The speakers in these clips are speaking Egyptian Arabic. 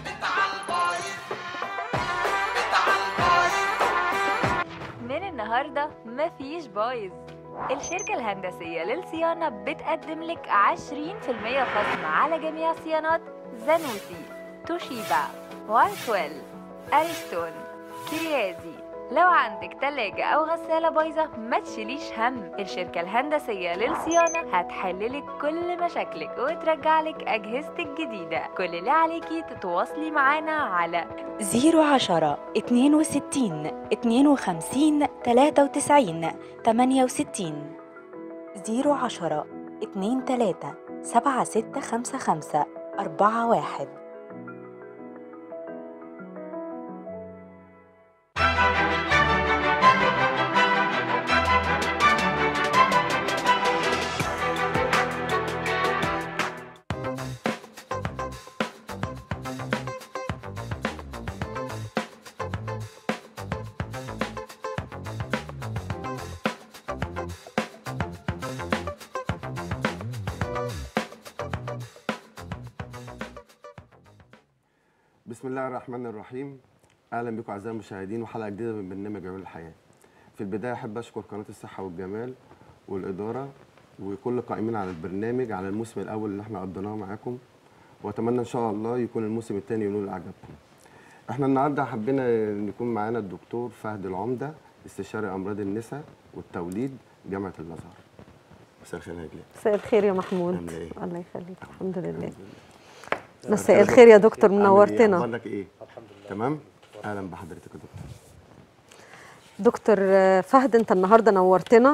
من النهاردة مفيش بايظ الشركة الهندسية للصيانة بتقدم لك 20% خصم على جميع صيانات زانوسي توشيبا واركويل أريستون كريازي لو عندك تلاجة أو غسالة بايظة ما تشيليش هم الشركة الهندسية للصيانة هتحللك كل مشاكلك وترجعلك أجهزتك جديدة كل اللي عليكي تتواصلي معانا على 010 62 52 93 68 010 23 7655 41 بسم الله الرحمن الرحيم اهلا بكم اعزائي المشاهدين وحلقه جديده من برنامج عيون الحياه في البدايه احب اشكر قناه الصحه والجمال والاداره وكل القائمين على البرنامج على الموسم الاول اللي احنا قضيناه معاكم واتمنى ان شاء الله يكون الموسم الثاني ينول اعجابكم احنا النهارده حبينا ان يكون معانا الدكتور فهد العمده استشاري امراض النساء والتوليد جامعه الازهر مساء الخير يا نجلاء مساء الخير يا محمود عاملة إيه؟ الله يخليك الحمد لله الحمد لله. مساء الخير يا دكتور عامل إيه؟ منورتنا اخبارك ايه تمام اهلا بحضرتك يا دكتور دكتور فهد انت النهارده نورتنا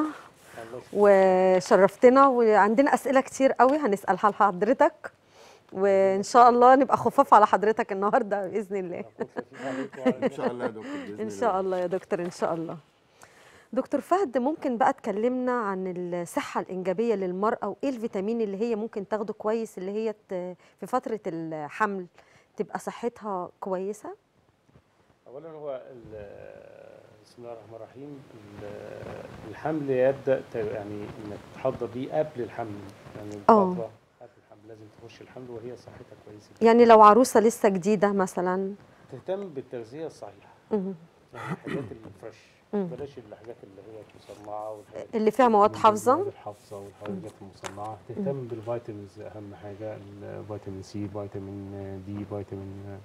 وشرفتنا وعندنا اسئله كتير قوي هنسالها لحضرتك وان شاء الله نبقى خفاف على حضرتك النهارده باذن الله ان شاء الله يا دكتور باذن ان شاء الله يا دكتور ان شاء الله دكتور فهد ممكن بقى تكلمنا عن الصحة الإنجابية للمرأة وإيه الفيتامين اللي هي ممكن تاخده كويس اللي هي ت- في فترة الحمل تبقى صحتها كويسة اولا هو ال- بسم الله الرحمن الرحيم ال- الحمل يبدا ت- يعني انك تحضر ليه قبل الحمل يعني آه. فتره قبل الحمل لازم تخش الحمل وهي صحتها كويسه يعني لو عروسة لسه جديدة مثلا تهتم بالتغذيه الصحيحه مهم. يعني الحاجات الفريش مم. بلاش الحاجات اللي هي مصنعه والحاجات اللي فيها مواد حافظة المواد الحافظه والحاجات المصنعه تهتم بالفيتامينز اهم حاجه الفيتامين سي فيتامين دي فيتامين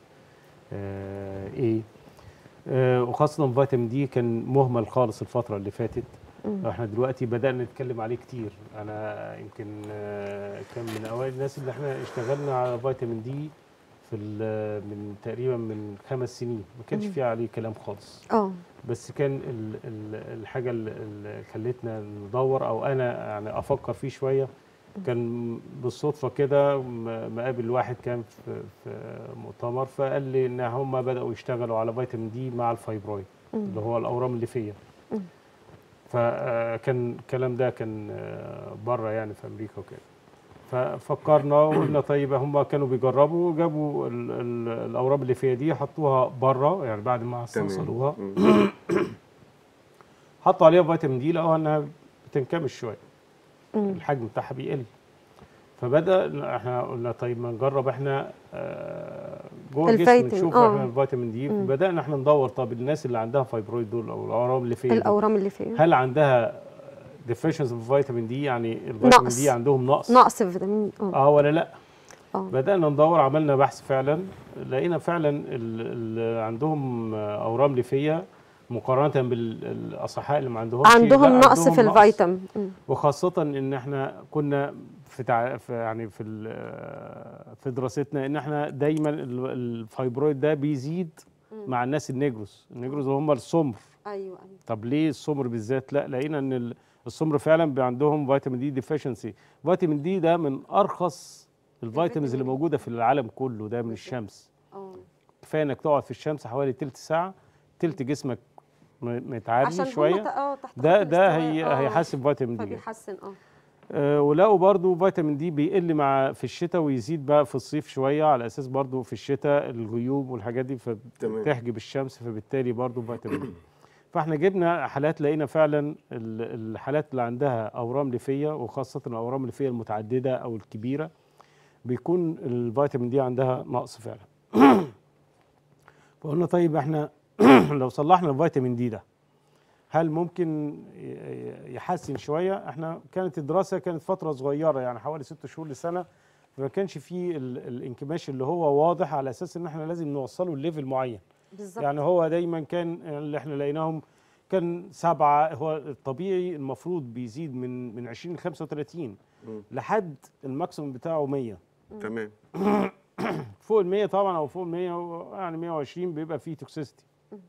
اي وخاصه فيتامين دي كان مهمل خالص الفتره اللي فاتت مم. احنا دلوقتي بدانا نتكلم عليه كتير انا يمكن آه، كان من اوائل الناس اللي احنا اشتغلنا على فيتامين دي في ال- من تقريبا من خمس سنين ما كانش مم. فيه عليه كلام خالص اه بس كان ال ال الحاجه اللي- اللي خلتنا ندور او انا يعني افكر فيه شويه كان بالصدفه كده م- مقابل واحد كان في, في مؤتمر فقال لي ان هم بداوا يشتغلوا على فيتامين دي مع الفايبرويد مم. اللي هو الاورام الليفيه مم. فكان الكلام ده كان آه، بره يعني في امريكا وكده ففكرنا وقلنا طيب هم كانوا بيجربوا جابوا ال- ال- الاورام الليفيه دي حطوها بره يعني بعد ما استنصلوها مم. حطوا عليها فيتامين دي لقوها انها بتنكمش شويه مم. الحجم بتاعها بيقل فبدا احنا قلنا طيب ما نجرب احنا آه، جوه الجسم الفيتامين، نشوف آه. احنا الفيتامين دي مم. بدانا احنا ندور طب الناس اللي عندها فايبرويد دول او الاورام اللي فيها دي، الأورام اللي فيها هل عندها ديفيشنس في فيتامين دي يعني الفيتامين نقص. دي عندهم نقص نقص فيتامين اه اه ولا لا اه بدانا ندور عملنا بحث فعلا لقينا فعلا اللي عندهم آه، اورام ليفيه مقارنه بالاصحاء اللي ما عندهمش عندهم لا، نقص عندهم في الفيتامين مم. وخاصة إن إحنا كنا في, تع... في يعني في ال- في دراستنا إن إحنا دايما ال- الفايبرويد ده بيزيد مع الناس النيجروس، النيجروس هم السمر، ايوه ايوه طب ليه السمر بالذات؟ لا لقينا إن ال- السمر فعلا بي عندهم فيتامين دي ديفيشنسي، فيتامين دي ده من أرخص الفيتامينز اللي موجودة في العالم كله ده من الشمس، اه كفاية إنك تقعد في الشمس حوالي تلت ساعة تلت جسمك م- متعري عشان شوية هم اه تحت ده خط ده الاستواء، هي آه. هيحسن فيتامين دي جامد. فبيحسن اه آه، ولقوا برضو فيتامين دي بيقل مع في الشتاء ويزيد بقى في الصيف شويه على اساس برضو في الشتاء الغيوم والحاجات دي فبتحجب الشمس فبالتالي برضو فيتامين دي فاحنا جبنا حالات لقينا فعلا ال- الحالات اللي عندها اورام ليفيه وخاصه الاورام الليفيه المتعدده او الكبيره بيكون الفيتامين دي عندها نقص فعلا فقلنا طيب احنا لو صلحنا الفيتامين دي ده هل ممكن ي- ي- يحسن شويه احنا كانت الدراسه كانت فتره صغيره يعني حوالي ست شهور لسنه فما كانش فيه ال- الانكماش اللي هو واضح على اساس ان احنا لازم نوصله لليفل معين بالظبط يعني هو دايما كان اللي احنا لقيناهم كان سبعة هو الطبيعي المفروض بيزيد من من 20 ل 35 مم. لحد الماكسيموم بتاعه 100 تمام فوق ال 100 طبعا او فوق ال 100 هو يعني 120 بيبقى فيه توكسيستي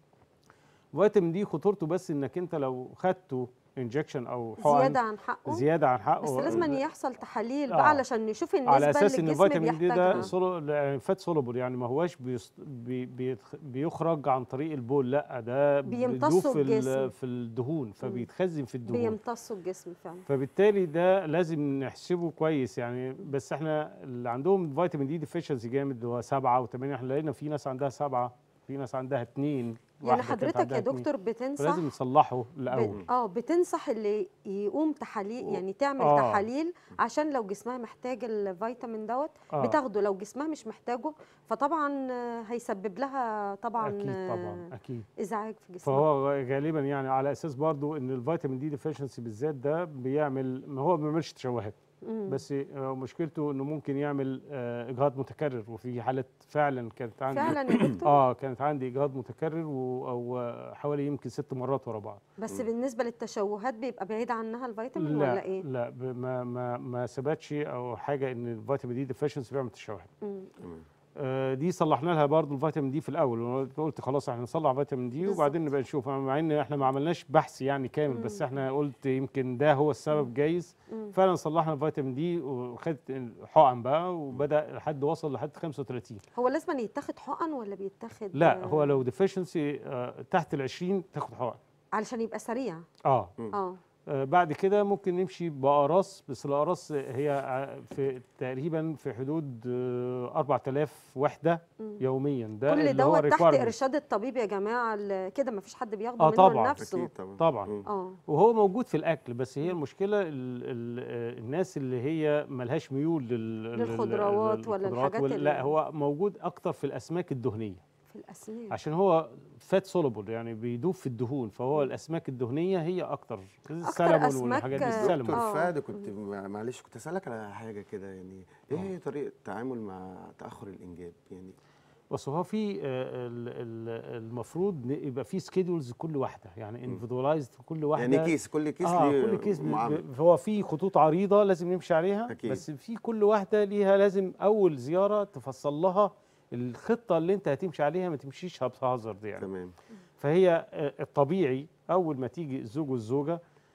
فيتامين دي خطورته بس انك انت لو خدته انجكشن او حقن زياده عن حقه زياده عن حقه بس لازم أن يحصل تحاليل آه. بقى علشان نشوف النسبه على اساس اللي ان الجسم الفيتامين دي ده بيحتاجها سولو يعني فات سولوبل يعني ما هواش بيست بي بيتخ- بيخرج عن طريق البول لا ده بيمتصه بيدوب في الجسم. ال- في الدهون فبيتخزن في الدهون بيمتصوا الجسم فعلا فبالتالي ده لازم نحسبه كويس يعني بس احنا اللي عندهم فيتامين دي ديفيشنسي جامد اللي هو سبعه وثمانيه احنا لقينا في ناس عندها سبعه في ناس عندها اثنين يعني حضرتك يا دكتور بتنصح فلازم نصلحه ب- الاول اه بتنصح اللي يقوم تحاليل يعني تعمل آه. تحاليل عشان لو جسمها محتاج الفيتامين دوت آه. بتاخده لو جسمها مش محتاجه فطبعا آه، هيسبب لها طبعا اكيد طبعا آه، اكيد ازعاج في جسمها فهو غالبا يعني على اساس برضو ان الفيتامين دي ديفيشنسي بالذات ده بيعمل ما هو ما بيعملش تشوهات مم. بس آه، مشكلته انه ممكن يعمل آه، اجهاض متكرر وفي حالات فعلا كانت عندي فعلا يا دكتور اه كانت عندي اجهاض متكرر و- او آه، حوالي يمكن ست مرات ورا بعض بس بالنسبه للتشوهات بيبقى بعيد عنها الفيتامين لا ولا ايه لا ب- ما ما ما ثبتش او حاجه ان الفيتامين دي ديفيشنسي بيعمل تشوهات مم. تمام آه، دي صلحنا لها برضو الفيتامين دي في الاول قلت خلاص احنا نصلح فيتامين دي بالظبط. وبعدين نبقى نشوف مع ان احنا ما عملناش بحث يعني كامل بس مم. احنا قلت يمكن ده هو السبب جايز مم. فعلا صلحنا الفيتامين دي وخدت حقن بقى وبدا لحد وصل لحد 35 هو لازم يتاخد حقن ولا بيتاخد لا آه، هو لو ديفيشنسي تحت ال 20 تاخد حقن علشان يبقى سريع اه اه آه، بعد كده ممكن نمشي بأقراص بس الأقراص هي ع- في تقريبا في حدود آه، 4000 وحدة مم. يوميا ده كل اللي هو دوت تحت requirement. ارشاد الطبيب يا جماعه ال- كده ما فيش حد بياخده آه منه طبعاً. لنفسه اكيد طبعا طبعاً. مم. اه وهو موجود في الاكل بس هي المشكله ال ال آه، الناس اللي هي ملهاش ميول لل لل- للخضروات ولا للخضروات الحاجات ولا- ال- لا هو موجود اكتر في الاسماك الدهنيه في الاسنان عشان هو فات سولوبل يعني بيدوب في الدهون فهو الاسماك الدهنيه هي اكتر السلمون أسماك، والحاجات دي آه، السلمون دكتور آه. فهد كنت مع- معلش كنت اسالك على حاجه كده يعني ايه طريقه التعامل مع تاخر الانجاب يعني بس هو في آه، ال- ال- المفروض ن- يبقى في سكيدولز كل واحده يعني انفيدواليزد كل واحده يعني كيس كل كيس اه ليه كل كيس ب- معامل. ب- هو في خطوط عريضه لازم نمشي عليها أكيد. بس في كل واحده ليها لازم اول زياره تفصل لها الخطه اللي انت هتمشي عليها ما تمشيش هبهزرد يعني تمام فهي آه، الطبيعي اول ما تيجي الزوج والزوجه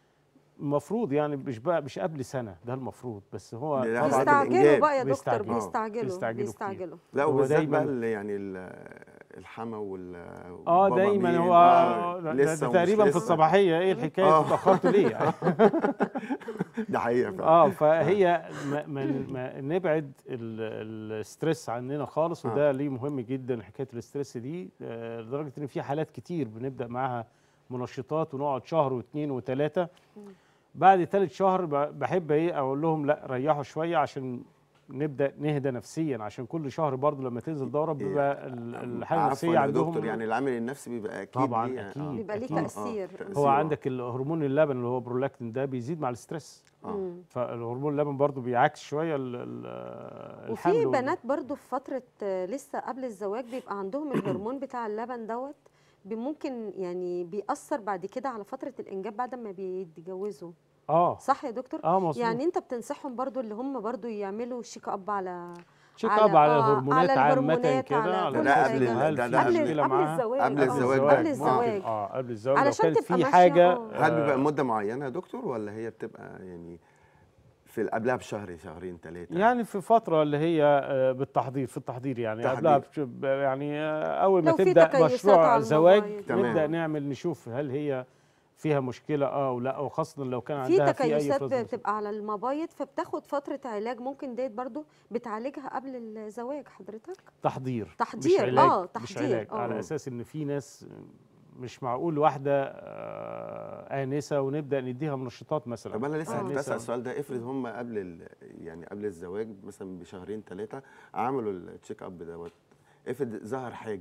المفروض يعني مش بقى مش قبل سنه ده المفروض بس هو ده طبعا بعد الإنجاب. بيستعجلوا بقى يا دكتور بيستعجلوا. بيستعجلوا بيستعجلوا كتير. بيستعجلوا لا هو وبالذات دايماً- بقى ال- يعني ال- الحما وال اه وبابا دايما مين، هو آه، ده- ده لسه ومش تقريبا في لسه. الصباحيه ايه الحكايه آه. انتوا اتاخرتوا ليه يعني ده حقيقه فعلا اه فهي ما, ما, ما نبعد ال- الستريس عننا خالص آه. وده ليه مهم جدا حكايه الاستريس دي آه، لدرجه ان في حالات كتير بنبدا معاها منشطات ونقعد شهر واثنين وثلاثه بعد ثالث شهر ب- بحب ايه اقول لهم لا ريحوا شويه عشان نبدا نهدى نفسيا عشان كل شهر برضو لما تنزل دوره بيبقى ال- الحاله عفواً النفسيه يا عندهم دكتور يعني العامل النفسي بيبقى اكيد طبعاً ليه- أكيد. آه. بيبقى ليه أكيد. تاثير تأثير. هو آه. عندك الهرمون اللبن اللي هو برولاكتين ده بيزيد مع الاسترس آه. مم. فالهرمون اللبن برضو بيعكس شويه ال- ال- الحمل وفي وال- بنات برضو في فترة آه، لسه قبل الزواج بيبقى عندهم الهرمون بتاع اللبن دوت بي- ممكن يعني بيأثر بعد كده على فترة الإنجاب بعد ما بيتجوزوا اه صح يا دكتور؟ اه مظبوط يعني انت بتنصحهم برضو اللي هم برضو يعملوا شيك اب على تشيك على- اب على آه، الهرمونات على عامه الهرمونات، كده على على كل أساس حاجة. إنه هل ده- في ده قبل مشكله قبل معاها الزواج قبل آه، الزواج قبل ممكن. الزواج اه قبل الزواج لو علشان كانت تبقى في ماشية، حاجه آه. هل بيبقى آه، مده معينه يا دكتور ولا هي بتبقى يعني في ال- قبلها بشهر شهرين ثلاثه يعني في فتره اللي هي آه، بالتحضير في التحضير يعني تحضير. قبلها بش- ب- يعني آه، اول ما لو في تبدا تكيسات مشروع على زواج الموبايل. تمام. نبدا نعمل نشوف هل هي فيها مشكله اه او لا وخاصه لو كان في عندها في اي تكيسات فصل بتبقى على المبايض فبتاخد فترة علاج ممكن ديت برضو بتعالجها قبل الزواج حضرتك تحضير تحضير، مش علاج آه، مش تحضير، علاج آه. على اساس ان في ناس مش معقول واحده آه، انسه ونبدا نديها منشطات مثلا طب انا لسه آه. كنت اسال السؤال ده افرض هم قبل ال... يعني قبل الزواج مثلا بشهرين ثلاثه عملوا التشيك اب دوت افرض ظهر حاجه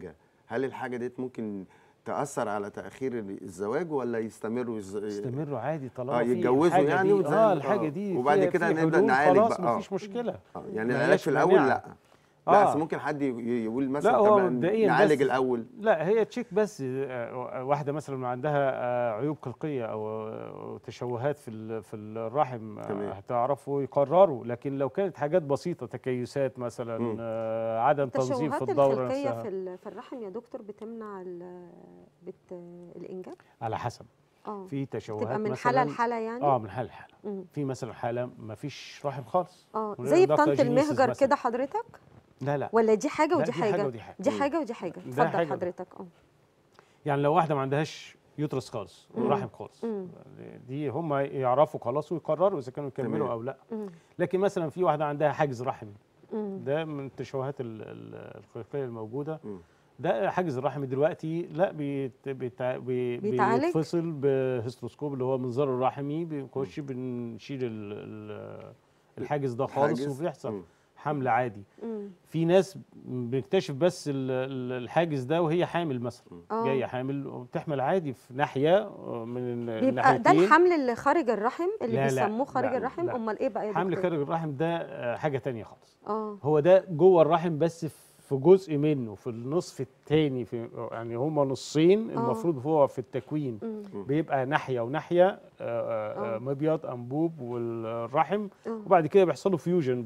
هل الحاجه ديت ممكن تاثر على تاخير الزواج ولا يستمروا يز... استمروا عادي طالما آه، في يتجوزوا الحاجة يعني دي وزي- اه آه. الحاجه دي وبعد فيها- كده في نبدأ حلول نعالج خلاص بقى، آه. مفيش مشكله آه، يعني ملهاش العلاج في الاول مناعة. لا آه. لا أصل ممكن حد ي- يقول مثلا لا هو طب مبدئيا نعالج بس- الاول لا هي تشيك بس آه، واحده مثلا عندها آه، عيوب خلقيه او آه، تشوهات في ال- في الرحم آه، تمام. هتعرفوا يقرروا لكن لو كانت حاجات بسيطه تكيسات مثلا مم. آه، عدم تنظيم في التشوهات الدوره الخلقيه نفسها في ال- في الرحم يا دكتور بتمنع ال- بت الانجاب على حسب اه في تشوهات تبقى من مثلا حاله لحاله يعني اه من حاله لحاله مم. في مثلا حاله ما فيش رحم خالص اه من زي غير بطانه ضغط جينيسيس المهجر مثلاً. كده حضرتك لا لا ولا دي حاجه لا، ودي دي حاجة حاجه ودي حاجة. دي مم. حاجه ودي حاجه ده اتفضل حاجة وده. حضرتك اه يعني لو واحده ما عندهاش يوترس خالص مم. رحم خالص مم. دي هم يعرفوا خلاص ويقرروا اذا كانوا يكملوا تمام. او لا مم. لكن مثلا في واحده عندها حاجز رحم مم. ده من التشوهات ال- ال- الخلقيه الموجوده مم. ده حاجز الرحم دلوقتي لا بيت بيتع... بي... بيتعالج؟ بيتفصل بهستروسكوب اللي هو منظار الرحمي بنخش بنشيل ال... ال... الحاجز ده خالص حاجز. وبيحصل مم. حمل عادي مم. في ناس بنكتشف بس ال- ال- الحاجز ده وهي حامل مثلا آه. جايه حامل وبتحمل عادي في ناحيه من ال- بيبقى ده الناحيتين الحمل اللي خارج الرحم اللي لا، لا، بيسموه خارج لا، الرحم لا. امال ايه بقى يا حمل دكتور؟ خارج الرحم ده آه، حاجه تانية خالص اه هو ده جوه الرحم بس في جزء منه في النصف الثاني في يعني هما نصين المفروض هو في التكوين مم. بيبقى ناحيه وناحيه آه، آه، آه. مبيض انبوب والرحم آه. وبعد كده بيحصل له فيوجن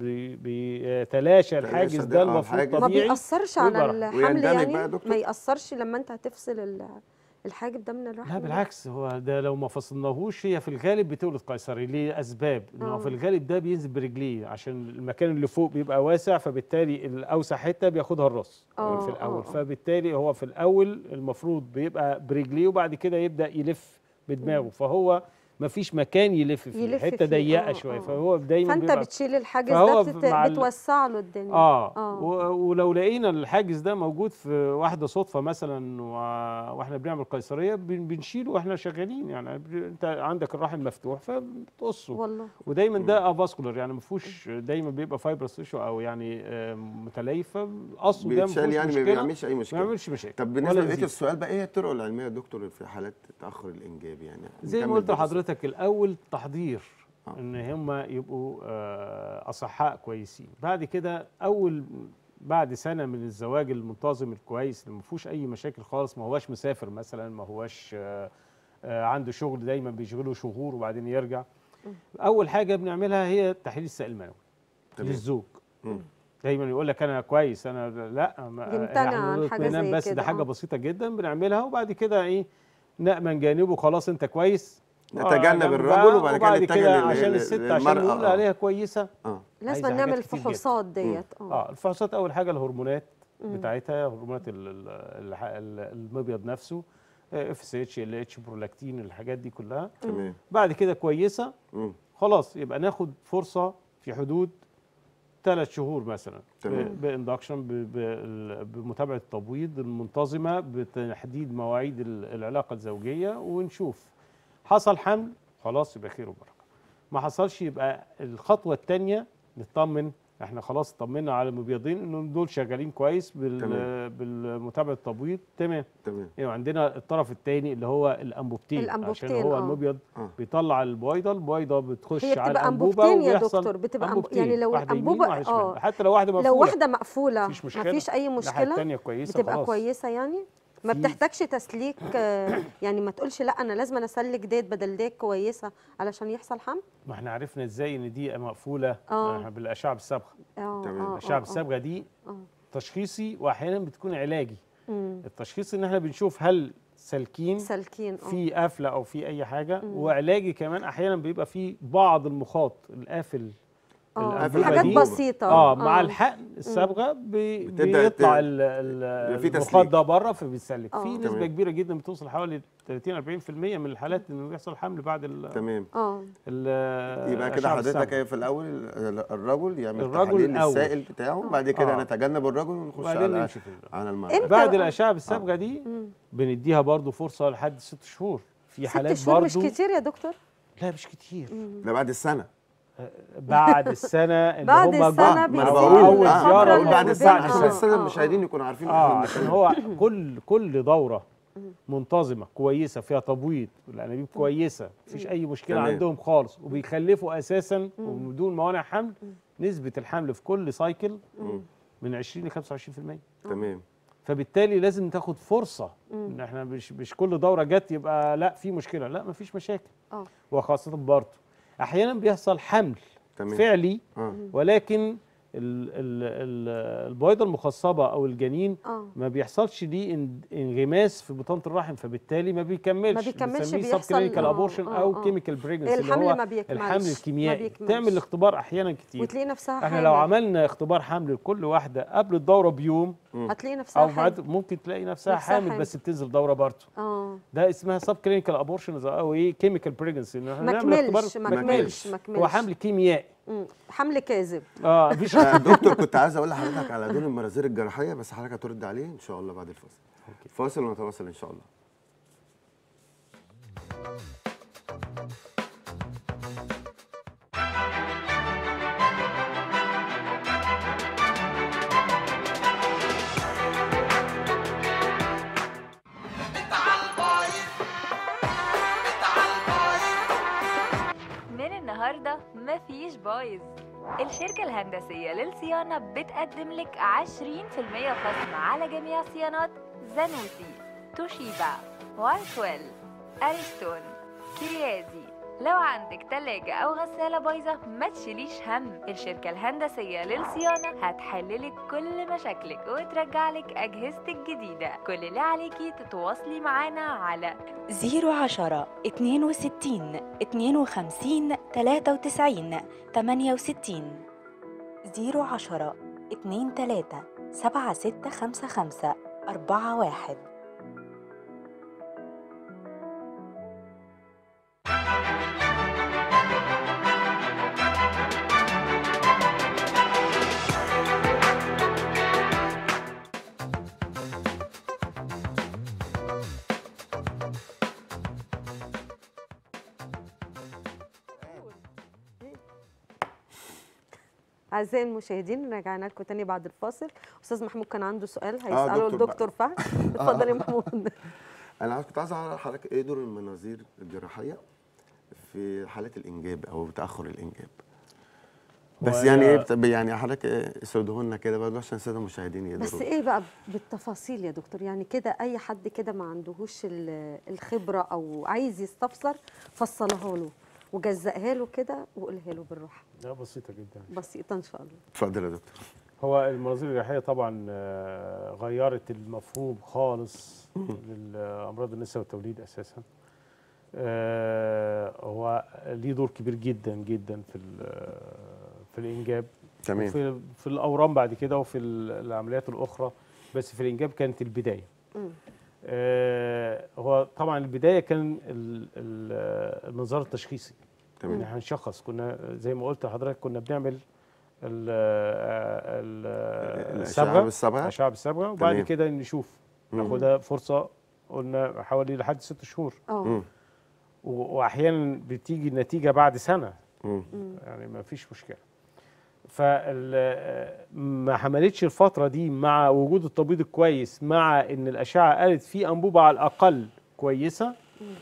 بيتلاشى الحاجز ده، ده آه، المفروض الحاجز. ما طبيعي بيأثرش ويبقى على رحم. الحمل ويندمج يعني بقى يا دكتور؟ ما يأثرش لما انت هتفصل ال- الحاجب ده من الرحم لا ده؟ بالعكس هو ده لو ما فصلناهوش هي في الغالب بتولد قيصري لاسباب انه آه. في الغالب ده بينزل برجليه عشان المكان اللي فوق بيبقى واسع فبالتالي الاوسع حته بياخدها الراس آه، في الاول آه، آه. فبالتالي هو في الاول المفروض بيبقى برجليه وبعد كده يبدا يلف بدماغه فهو ما فيش مكان يلف فيه يلف حته فيه، ضيقه آه، شويه آه. فهو دايما فانت بيبقى بتشيل الحاجز فهو ده ب- بتت... مع ال- بتوسع له الدنيا اه, آه. و- ولو لقينا الحاجز ده موجود في واحده صدفه مثلا و- واحنا بنعمل قيصريه بن- بنشيله واحنا شغالين يعني ب- انت عندك الرحم مفتوح فبتقصه والله ودايما ده افاسكولار يعني ما فيهوش دايما بيبقى فايبرس تيشو او يعني آه، متليف فقصه ده ما بيتشال فيهوش يعني ما مشكله بيعملش اي ما مشكله يعملش مشاكل طب ولا بالنسبه لبقيه يزيد. السؤال بقى ايه الطرق العلميه يا دكتور في حالات تاخر الانجاب يعني زي ما نكمل قلت بس. لحضرتك الاول تحضير آه. ان هم يبقوا آه، اصحاء كويسين بعد كده اول بعد سنه من الزواج المنتظم الكويس اللي ما فيهوش اي مشاكل خالص ما هواش مسافر مثلا ما هواش آه، آه، عنده شغل دايما بيشغله شهور وبعدين يرجع اول حاجه بنعملها هي تحليل السائل المنوي تمام. للزوج مم. دايما يقول لك انا كويس انا لا ما- يمتنع إحنا عن بنقول حاجة اطمئنان زي بس كده، ده حاجه آه. بسيطه جدا بنعملها وبعد كده ايه نأمن جانبه خلاص انت كويس نتجنب آه، جنب الرجل بقى، وبعد كده نتجه لل- عشان لل- الست عشان للمرأة، نقول آه. عليها كويسه اه لازم عايزة نعمل حاجات كتير جدا. الفحوصات ديت اه اه الفحوصات اول حاجه الهرمونات مم. بتاعتها هرمونات ال- ال- الح- ال- المبيض نفسه اف اس اتش ال اتش برولاكتين الحاجات دي كلها تمام بعد كده كويسه مم. خلاص يبقى ناخد فرصه في حدود ثلاث شهور مثلا تمام. ب- باندكشن ب- ب- بمتابعه التبويض المنتظمه بتحديد مواعيد ال- العلاقه الزوجيه ونشوف حصل حمل خلاص يبقى خير وبركه ما حصلش يبقى الخطوه الثانيه نطمن احنا خلاص اطمنا على المبيضين انهم دول شغالين كويس بال تمام. بالمتابعه التبويض تمام تمام يعني عندنا الطرف الثاني اللي هو الانبوبتين عشان الأنبوبتين، هو آه. المبيض آه. بيطلع البويضه البويضه بتخش هي على بتبقى الانبوبه أنبوبتين يا ويحصل دكتور، بتبقى أنب- أنبوبتين، يعني لو واحده يمين الأنبوبة- وواحده شمال آه. حتى لو واحده مقفوله لو واحده مقفوله مفيش مشكله مفيش اي الناحية مشكله التانية كويسه بتبقى خلاص. كويسه يعني ما في- بتحتاجش تسليك آه، يعني ما تقولش لا انا لازم أنا اسلك ديت بدل ديت كويسه علشان يحصل حمل ما احنا عرفنا ازاي ان دي مقفوله آه. آه. بالاشعه بالصبغه اه تمام. اه الاشعه آه، بالصبغه دي آه. تشخيصي واحيانا بتكون علاجي مم. التشخيص ان احنا بنشوف هل سالكين سالكين اه في قفله او في اي حاجه وعلاجي كمان احيانا بيبقى في بعض المخاط القافل اه في الأنبوبة حاجات دي- بسيطه اه مع الحقن الصبغه بي بتبدأ بيطلع ت- ال- ال- بيبقى في المخاط تسليك. ده بره فبيتسلك آه. في نسبه تمام. كبيره جدا بتوصل حوالي 30 40% من الحالات انه بيحصل حمل بعد ال تمام اه ال- يبقى كده الأشعة حضرتك بالصبغة. ايه في الاول ال- الرجل يعمل الرجل تحاليل الأول. للسائل بتاعه بعد كده آه. نتجنب الرجل ونخش وبعدين على نمشي في ال- على المرأة إمتى بعد بقى؟ الاشعه بالصبغه دي بنديها برضو فرصه لحد ست شهور في ست حالات شهور برضو مش كتير يا دكتور لا مش كتير ده بعد السنة بعد السنه اللي بعد هم السنة جم- ما انا أو بقول اول آه، زياره بقول اللي بعد ما السنه بين- عشان آه، السنه آه، المشاهدين يكونوا عارفين اه إحنا عشان بنتكلم. هو كل كل دوره منتظمه كويسه فيها تبويض والانابيب كويسه مفيش اي مشكله تمام. عندهم خالص وبيخلفوا اساسا وبدون موانع حمل نسبه الحمل في كل سايكل من 20 ل 25% تمام فبالتالي لازم تاخد فرصه ان احنا مش مش كل دوره جت يبقى لا في مشكله لا مفيش مشاكل اه وخاصه برضه احيانا بيحصل حمل تمام. فعلي اه ولكن ال- ال- ال- البويضه المخصبه او الجنين اه ما بيحصلش ليه ان- انغماس في بطانه الرحم فبالتالي ما بيكملش ما بيكملش، بنسميه بيحصل- subclinical آه، abortion آه، او آه. كيميكال بريجنسي اللي الحمل هو ما بيكملش، الحمل ما الكيميائي بيكملش. تعمل اختبار احيانا كتير وتلاقي نفسها احنا حامل لو عملنا اختبار حمل لكل واحده قبل الدوره بيوم هتلاقي نفسها او حامل بعد ممكن تلاقي نفسها, نفسها حامل, حامل. بس بتنزل دوره برضه اه ده اسمها سب كلينيكال ابورشن او ايه كيميكال بريجنسي ان احنا ما نعمل اختبار كملش ما كملش ما كملش هو حمل كيميائي مم. حمل كاذب اه مفيش آه، دكتور كنت عايز اقول لحضرتك على دول المناظير الجراحيه بس حضرتك هترد عليه ان شاء الله بعد الفاصل فاصل ونتواصل ان شاء الله من النهاردة مفيش بايظ الشركة الهندسية للصيانة بتقدم لك 20% خصم على جميع صيانات زانوسي توشيبا وايتويل أريستون كريازي لو عندك تلاجة أو غسالة بايظة ما تشيليش هم الشركة الهندسية للصيانة هتحللك كل مشاكلك وترجعلك أجهزتك جديدة كل اللي عليكي تتواصلي معانا على 010 62 52 93 68 010 23 7655 41 اعزائي المشاهدين رجعنا لكم تاني بعد الفاصل استاذ محمود كان عنده سؤال هيساله دكتور بقى. الدكتور فهد اتفضل يا محمود انا عايز- كنت عايز اعرف حضرتك ايه دور المناظير الجراحيه في حالات الانجاب او تاخر الانجاب بس هو يعني هي- ايه بت- يعني حضرتك إيه اسردوه لنا كده برضه عشان الساده المشاهدين يقدروا بس ايه بقى بالتفاصيل يا دكتور يعني كده اي حد كده ما عندهوش ال- الخبره او عايز يستفسر فصلها له وجزأها له كده وقولها له بالراحه لا بسيطه جدا بسيطه ان شاء الله اتفضل يا دكتور هو المناظير الجراحيه طبعا آه، غيرت المفهوم خالص للامراض النساء والتوليد اساسا آه، هو ليه دور كبير جدا جدا في ال- في الانجاب تمام وفي في الاورام بعد كده وفي ال- العمليات الاخرى بس في الانجاب كانت البدايه مم. آه، هو طبعا البدايه كان ال- ال- المنظار التشخيصي ان تمام احنا نشخص كنا زي ما قلت لحضرتك كنا بنعمل ال- ال- الأشعة الصبغه بالصبغة. الاشعه بالصبغه وبعد تمام. كده نشوف ناخدها فرصه قلنا حوالي لحد ست شهور اه مم. و- واحيانا بتيجي النتيجه بعد سنه مم. يعني ما فيش مشكله فما حملتش الفتره دي مع وجود التبييض الكويس مع ان الاشعه قالت في انبوبه على الاقل كويسه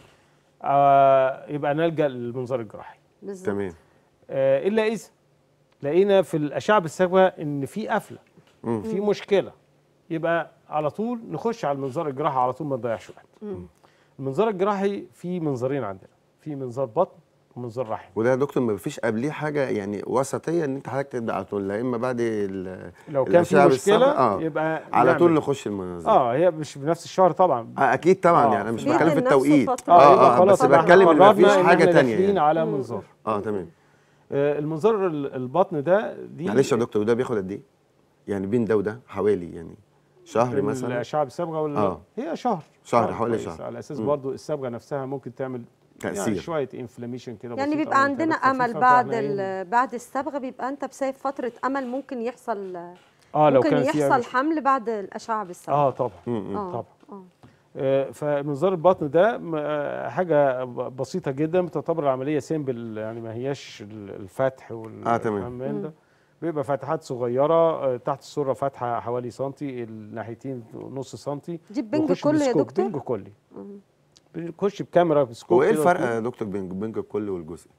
آه يبقى نلجا للمنظار الجراحي بالظبط تمام آه الا اذا لقينا في الاشعه بالصبغه ان في قفله مم. في مشكله يبقى على طول نخش على المنظار الجراحي على طول ما نضيعش وقت المنظار الجراحي في منظارين عندنا في منظار بطن ومنظار رحم وده يا دكتور ما فيش قبليه حاجه يعني وسطيه ان انت حضرتك تبدا على طول لا اما بعد ال- لو كان في الأشعة مشكله بالصبغة، آه. يبقى على طول نعمل. نخش المناظير اه هي مش بنفس الشهر طبعا آه اكيد طبعا آه. يعني انا مش بيدي بتكلم في لنفسه التوقيت فترة. اه اه يبقى اه خلاص بس يبقى إحنا بتكلم ان قررنا مفيش إن حاجه إحنا تانية داخلين يعني. على منظار اه تمام آه المنظار ال- البطن ده دي معلش يا دكتور وده بياخد قد ايه؟ يعني بين ده وده حوالي يعني شهر بين مثلا الاشعه بالصبغه ولا آه. هي شهر شهر، حوالي كويس. شهر. على اساس مم. برضو الصبغه نفسها ممكن تعمل يعني تأثير شويه انفلاميشن كده يعني بسيط بيبقى أو عندنا التهابات امل خفيفة، بعد فإحنا إيه، ال- بعد الصبغه بيبقى انت بسبب فتره امل ممكن يحصل اه لو ممكن كان فيها يحصل مش- حمل بعد الاشعه بالصبغه اه طبعا م- م. اه طبعا اه آه، فمنظار البطن ده م- آه، حاجه ب- بسيطه جدا بتعتبر العمليه سيمبل يعني ما هياش ال- الفتح وال آه، تمام. والعمال ده بيبقى فتحات صغيره آه، تحت السره فتحه حوالي سنتي الناحيتين نص سنتي دي بنج ونخش كله يا بسكوب، دكتور بنج كلي مم. بنخش بكاميرا بسكوب هو ايه كده الفرق وكده. يا دكتور بين بين الكل والجزء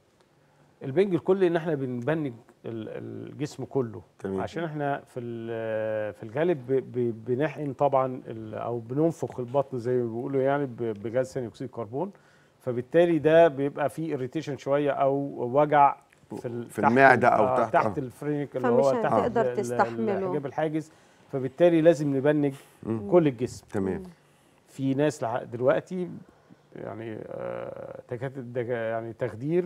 البنج الكلي ان احنا بنبنج ال- الجسم كله تمام. عشان احنا في ال- في الغالب ب- ب- بنحقن طبعا ال- او بننفخ البطن زي ما بيقولوا يعني ب- بغاز ثاني اكسيد الكربون فبالتالي ده بيبقى فيه اريتيشن شويه او وجع في ال- في تحت المعدة ال- أو آه، تحت- تحت آه. الفرينك اللي فمش هو تحت هتقدر ال- ال- تستحمله. الحجاب الحاجز فبالتالي لازم نبنج كل الجسم تمام في ناس لح- دلوقتي يعني آه، تكاد دك- يعني تخدير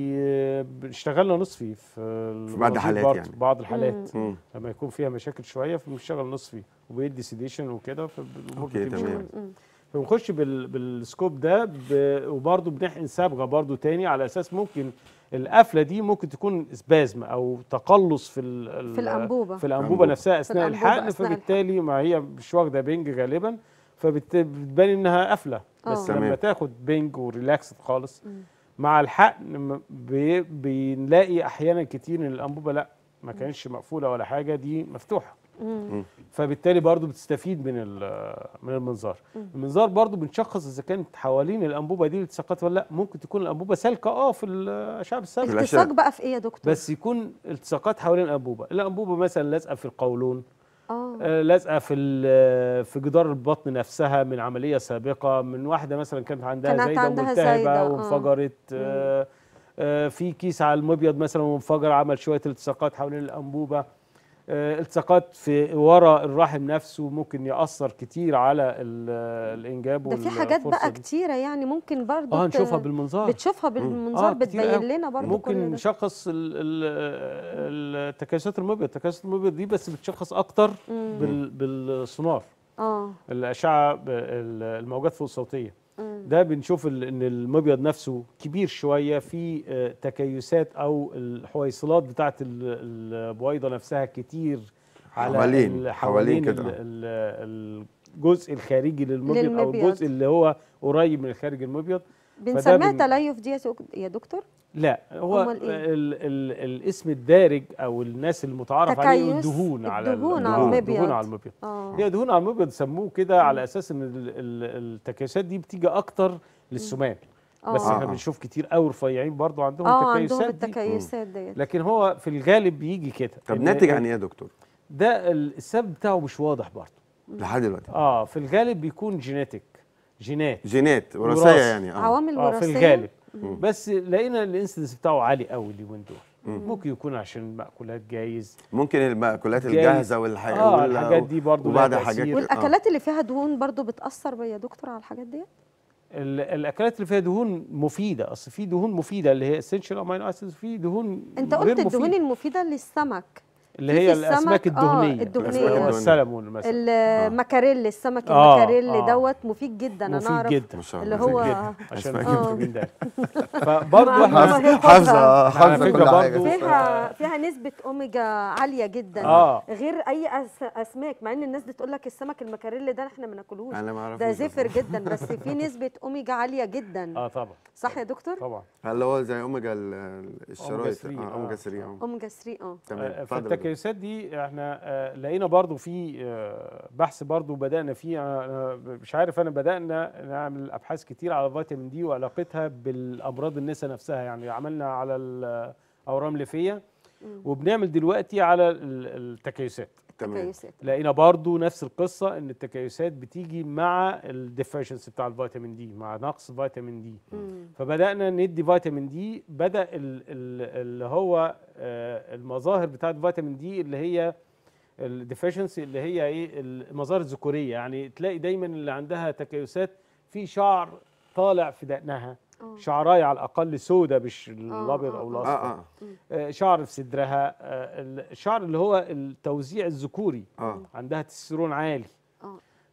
بي- بنشتغلنا نصفي في في بعض الوظيف الحالات برضه، يعني. بعض الحالات مم. لما يكون فيها مشاكل شويه فبنشتغل نصفي وبيدي سيديشن وكده فالامور أوكي، بتمشي تمام. كويس. مم. فبنخش بال بالسكوب ده ب... وبرضه بنحقن صبغه برضه تاني على اساس ممكن القفله دي ممكن تكون سبازم او تقلص في ال... ال- في الأنبوبة. في الانبوبه الأنبوبة. نفسها اثناء الأنبوبة الحقن أثناء فبالتالي ما هي مش واخده بنج غالبا فبتبان انها قافله بس آه. لما تمام. تاخد بنج وريلاكس خالص مع الحقن م- بي... بنلاقي احيانا كتير ان الانبوبه لا ما كانتش مقفوله ولا حاجه دي مفتوحه مم. فبالتالي برضو بتستفيد من ال- من المنظار المنظار برضو بنشخص اذا كانت حوالين الانبوبه دي التصاقات ولا لا ممكن تكون الانبوبه سالكه اه في الاشعه بالسابقه الأشعة. التصاق بقى في ايه يا دكتور بس يكون التصاقات حوالين الانبوبه الانبوبه مثلا لازقه في القولون اه آه، لازقه في ال- في جدار البطن نفسها من عمليه سابقه من واحده مثلا كانت عندها كانت زايده عندها وملتهبه زايدة، آه. وانفجرت آه، آه، في كيس على المبيض مثلا وانفجر عمل شويه التصاقات حوالين الانبوبه آه، التصاقات في ورا الرحم نفسه ممكن ياثر كتير على ال- الانجاب ده في حاجات والفرصة بقى دي. كتيره يعني ممكن برضو اه ت- نشوفها بالمنظار بتشوفها بالمنظار آه، كتير بتبين أوي. لنا برضو ممكن كل ده. نشخص ال- ال- التكيسات المبيض تكيسات المبيض دي بس بتشخص اكتر بال بالسونار اه الاشعه ب- ال- الموجات فوق الصوتيه مم. ده بنشوف ال- ان المبيض نفسه كبير شويه في آه، تكيسات او الحويصلات بتاعه ال- البويضه نفسها كتير على حوالين- ال- حوالين حوالين كده. ال- ال- الجزء الخارجي للمبيض او للمبيض. الجزء اللي هو قريب من خارج المبيض بنسميها بن- تليف دي يا دك- يا دكتور لا هو أمال إيه؟ ال ال الاسم الدارج او الناس المتعارف عليه تكيس الدهون على ال- الدهون على آه، المبيض. الدهون على المبيض اه هي دهون على المبيض سموه كده على اساس ان ال- ال- التكيسات دي بتيجي اكتر للسمان بس آه. احنا آه. بنشوف كتير قوي رفيعين برضو عندهم اه عندهم التكيسات دي التكيسات ديت لكن هو في الغالب بيجي كده طب إن- ناتج عن ايه يا دكتور ده ال- السبب بتاعه مش واضح برضو لحد دلوقتي اه في الغالب بيكون جينيتك جينات جينات وراثيه وراثة. يعني اه عوامل اه في وراثيه الغالب بس لقينا الانسيدنس بتاعه عالي قوي اليومين دول ممكن يكون عشان المأكولات جايز ممكن المأكولات جايز. الجاهزه والحاجات اه الحاجات دي برضو لها وبعد تأثير. حاجات والاكلات اللي فيها دهون برضو بتاثر يا دكتور على الحاجات ديت ال- الاكلات اللي فيها دهون مفيده اصل في دهون مفيده اللي هي اسينشال امينو اسيدز في دهون انت غير قلت الدهون مفيدة، المفيده للسمك اللي في هي في الاسماك السمك، آه، الدهنيه الدهنية. اللي هو الأسماك السلمون مثلا المكاريل السمك آه، المكاريل آه. دوت مفيد جدا انا مفيد اعرف جدا ما شاء اللي الله هو جدا عشان أسماك نجيب آه. فيتامين د فبرضه ما- احنا ما هي حافظه على حافظه فكرة كل حاجه برضو- فيها فيها نسبه اوميجا عاليه جدا آه. غير اي أس اسماك مع ان الناس دي تقول لك السمك المكاريل ده احنا ما ناكلوش انا ما اعرفش ده زفر جدا بس في نسبه اوميجا عاليه جدا اه طبعا صح يا دكتور طبعا هل هو زي اوميجا ال- الشرايط 3 اه آه. اوميجا 3 اه اوميجا 3 اه تمام آه، اتفضل يا دكتور. فالتكيسات دي احنا آه، لقينا برضو في آه، بحث برضو بدأنا فيه أنا- أنا مش عارف انا بدأنا نعمل ابحاث كتير على فيتامين دي وعلاقتها بالامراض النساء نفسها يعني عملنا على الاورام الليفيه وبنعمل دلوقتي على ال- التكيسات تمام تكيسات لقينا برضو نفس القصه ان التكيسات بتيجي مع الديفيشنسي بتاع الفيتامين دي مع نقص فيتامين دي مم. فبدانا ندي فيتامين دي بدا ال- ال- اللي هو آه، المظاهر بتاعت فيتامين دي اللي هي الديفيشنسي اللي هي ايه المظاهر الذكوريه يعني تلاقي دايما اللي عندها تكيسات في شعر طالع في دقنها آه. شعرايه على الاقل سودة مش الابيض آه، او آه. الاصفر اه اه آه، شعر في صدرها آه، الشعر اللي هو التوزيع الذكوري اه عندها تستيرون عالي اه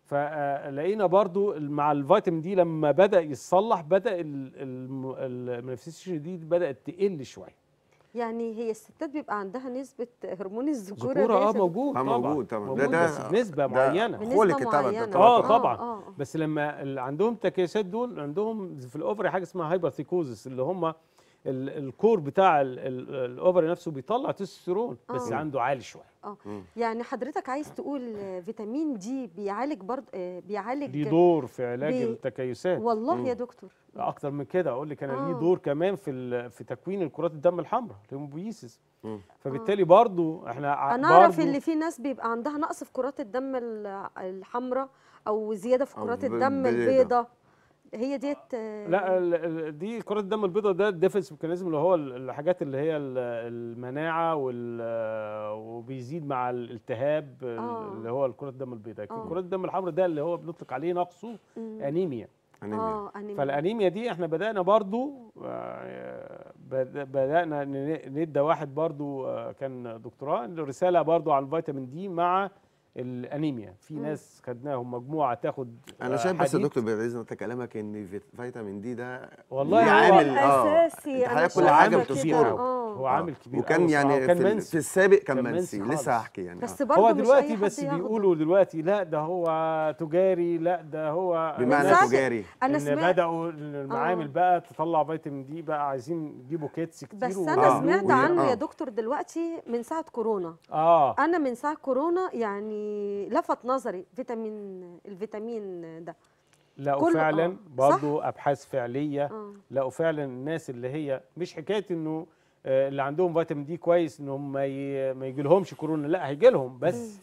فلقينا برضو مع الفيتامين دي لما بدا يتصلح بدا المانيفستيشن دي بدات تقل شويه يعني هي الستات بيبقى عندها نسبه هرمون الذكوره ذكوره اه دي موجود آه، طبعا موجود طبعا. موجود ده- بس بنسبه ده معينه بنسبة خلق طبعا ده معينة. اه طبعا. طبعا آه. بس لما اللي عندهم تكيسات دول عندهم في الاوفري حاجه اسمها هايبرثيكوزس اللي هم ال- الكور بتاع ال- ال- الاوفري نفسه بيطلع تستوستيرون بس آه. عنده عالي شويه اه يعني حضرتك عايز تقول آه، فيتامين دي بيعالج برضه آه، بيعالج ليه دور في علاج بي- التكيسات والله يا دكتور اكتر من كده اقول لك انا ليه آه. دور كمان في ال- في تكوين الكرات الدم الحمراء الهيموبيسيس مم. فبالتالي برضو احنا ع- انا اعرف برضو اللي في ناس بيبقى عندها نقص في كرات الدم ال- الحمراء او زياده في أو كرات ب- الدم بيضة. البيضاء هي ديت آه، لا ال- ال- دي كرات الدم البيضاء ده الديفنس ميكانيزم اللي هو ال- الحاجات اللي هي ال- المناعه وال وبيزيد مع الالتهاب آه. اللي هو كرات الدم البيضاء لكن آه. كرات الدم الحمراء ده اللي هو بنطلق عليه نقصه مم. انيميا انيميا اه أنيميا. فالانيميا دي احنا بدانا برضو آه، بد- بدانا ن- ندى واحد برضو آه، كان دكتوراه رساله برضو عن الفيتامين دي مع الانيميا في مم. ناس خدناهم مجموعه تاخد انا آه، شايف بس يا حديد. دكتور باذن انت كلامك ان فيت- فيتامين دي ده والله ليه هو عامل اه اساسي انت أنا حضرتك كل شايفة حاجه عامل كده. كبير بتذكره أوي. آه. هو عامل كبير وكان أوي يعني الصراحة، في, وكان ال- منسي في السابق كان كان منسي منسي لسه خالص. هحكي يعني بس آه. برضه هو مش دلوقتي أي حد بس ياخده. بيقولوا دلوقتي لا ده هو تجاري لا ده هو بمعنى ساعات- تجاري انا ان سمعت بداوا المعامل آه. بقى تطلع فيتامين دي بقى عايزين يجيبوا كيتس كتير بس ويعملوا انا آه. سمعت وي- عنه آه. يا دكتور دلوقتي من ساعه كورونا اه انا من ساعه كورونا يعني لفت نظري فيتامين الفيتامين ده لقوا كله- فعلا آه. برضو ابحاث فعليه اه لقوا فعلا الناس اللي هي مش حكايه انه آه، اللي عندهم فيتامين دي كويس انهم ما ي- ما يجي لهمش كورونا لا هيجي لهم بس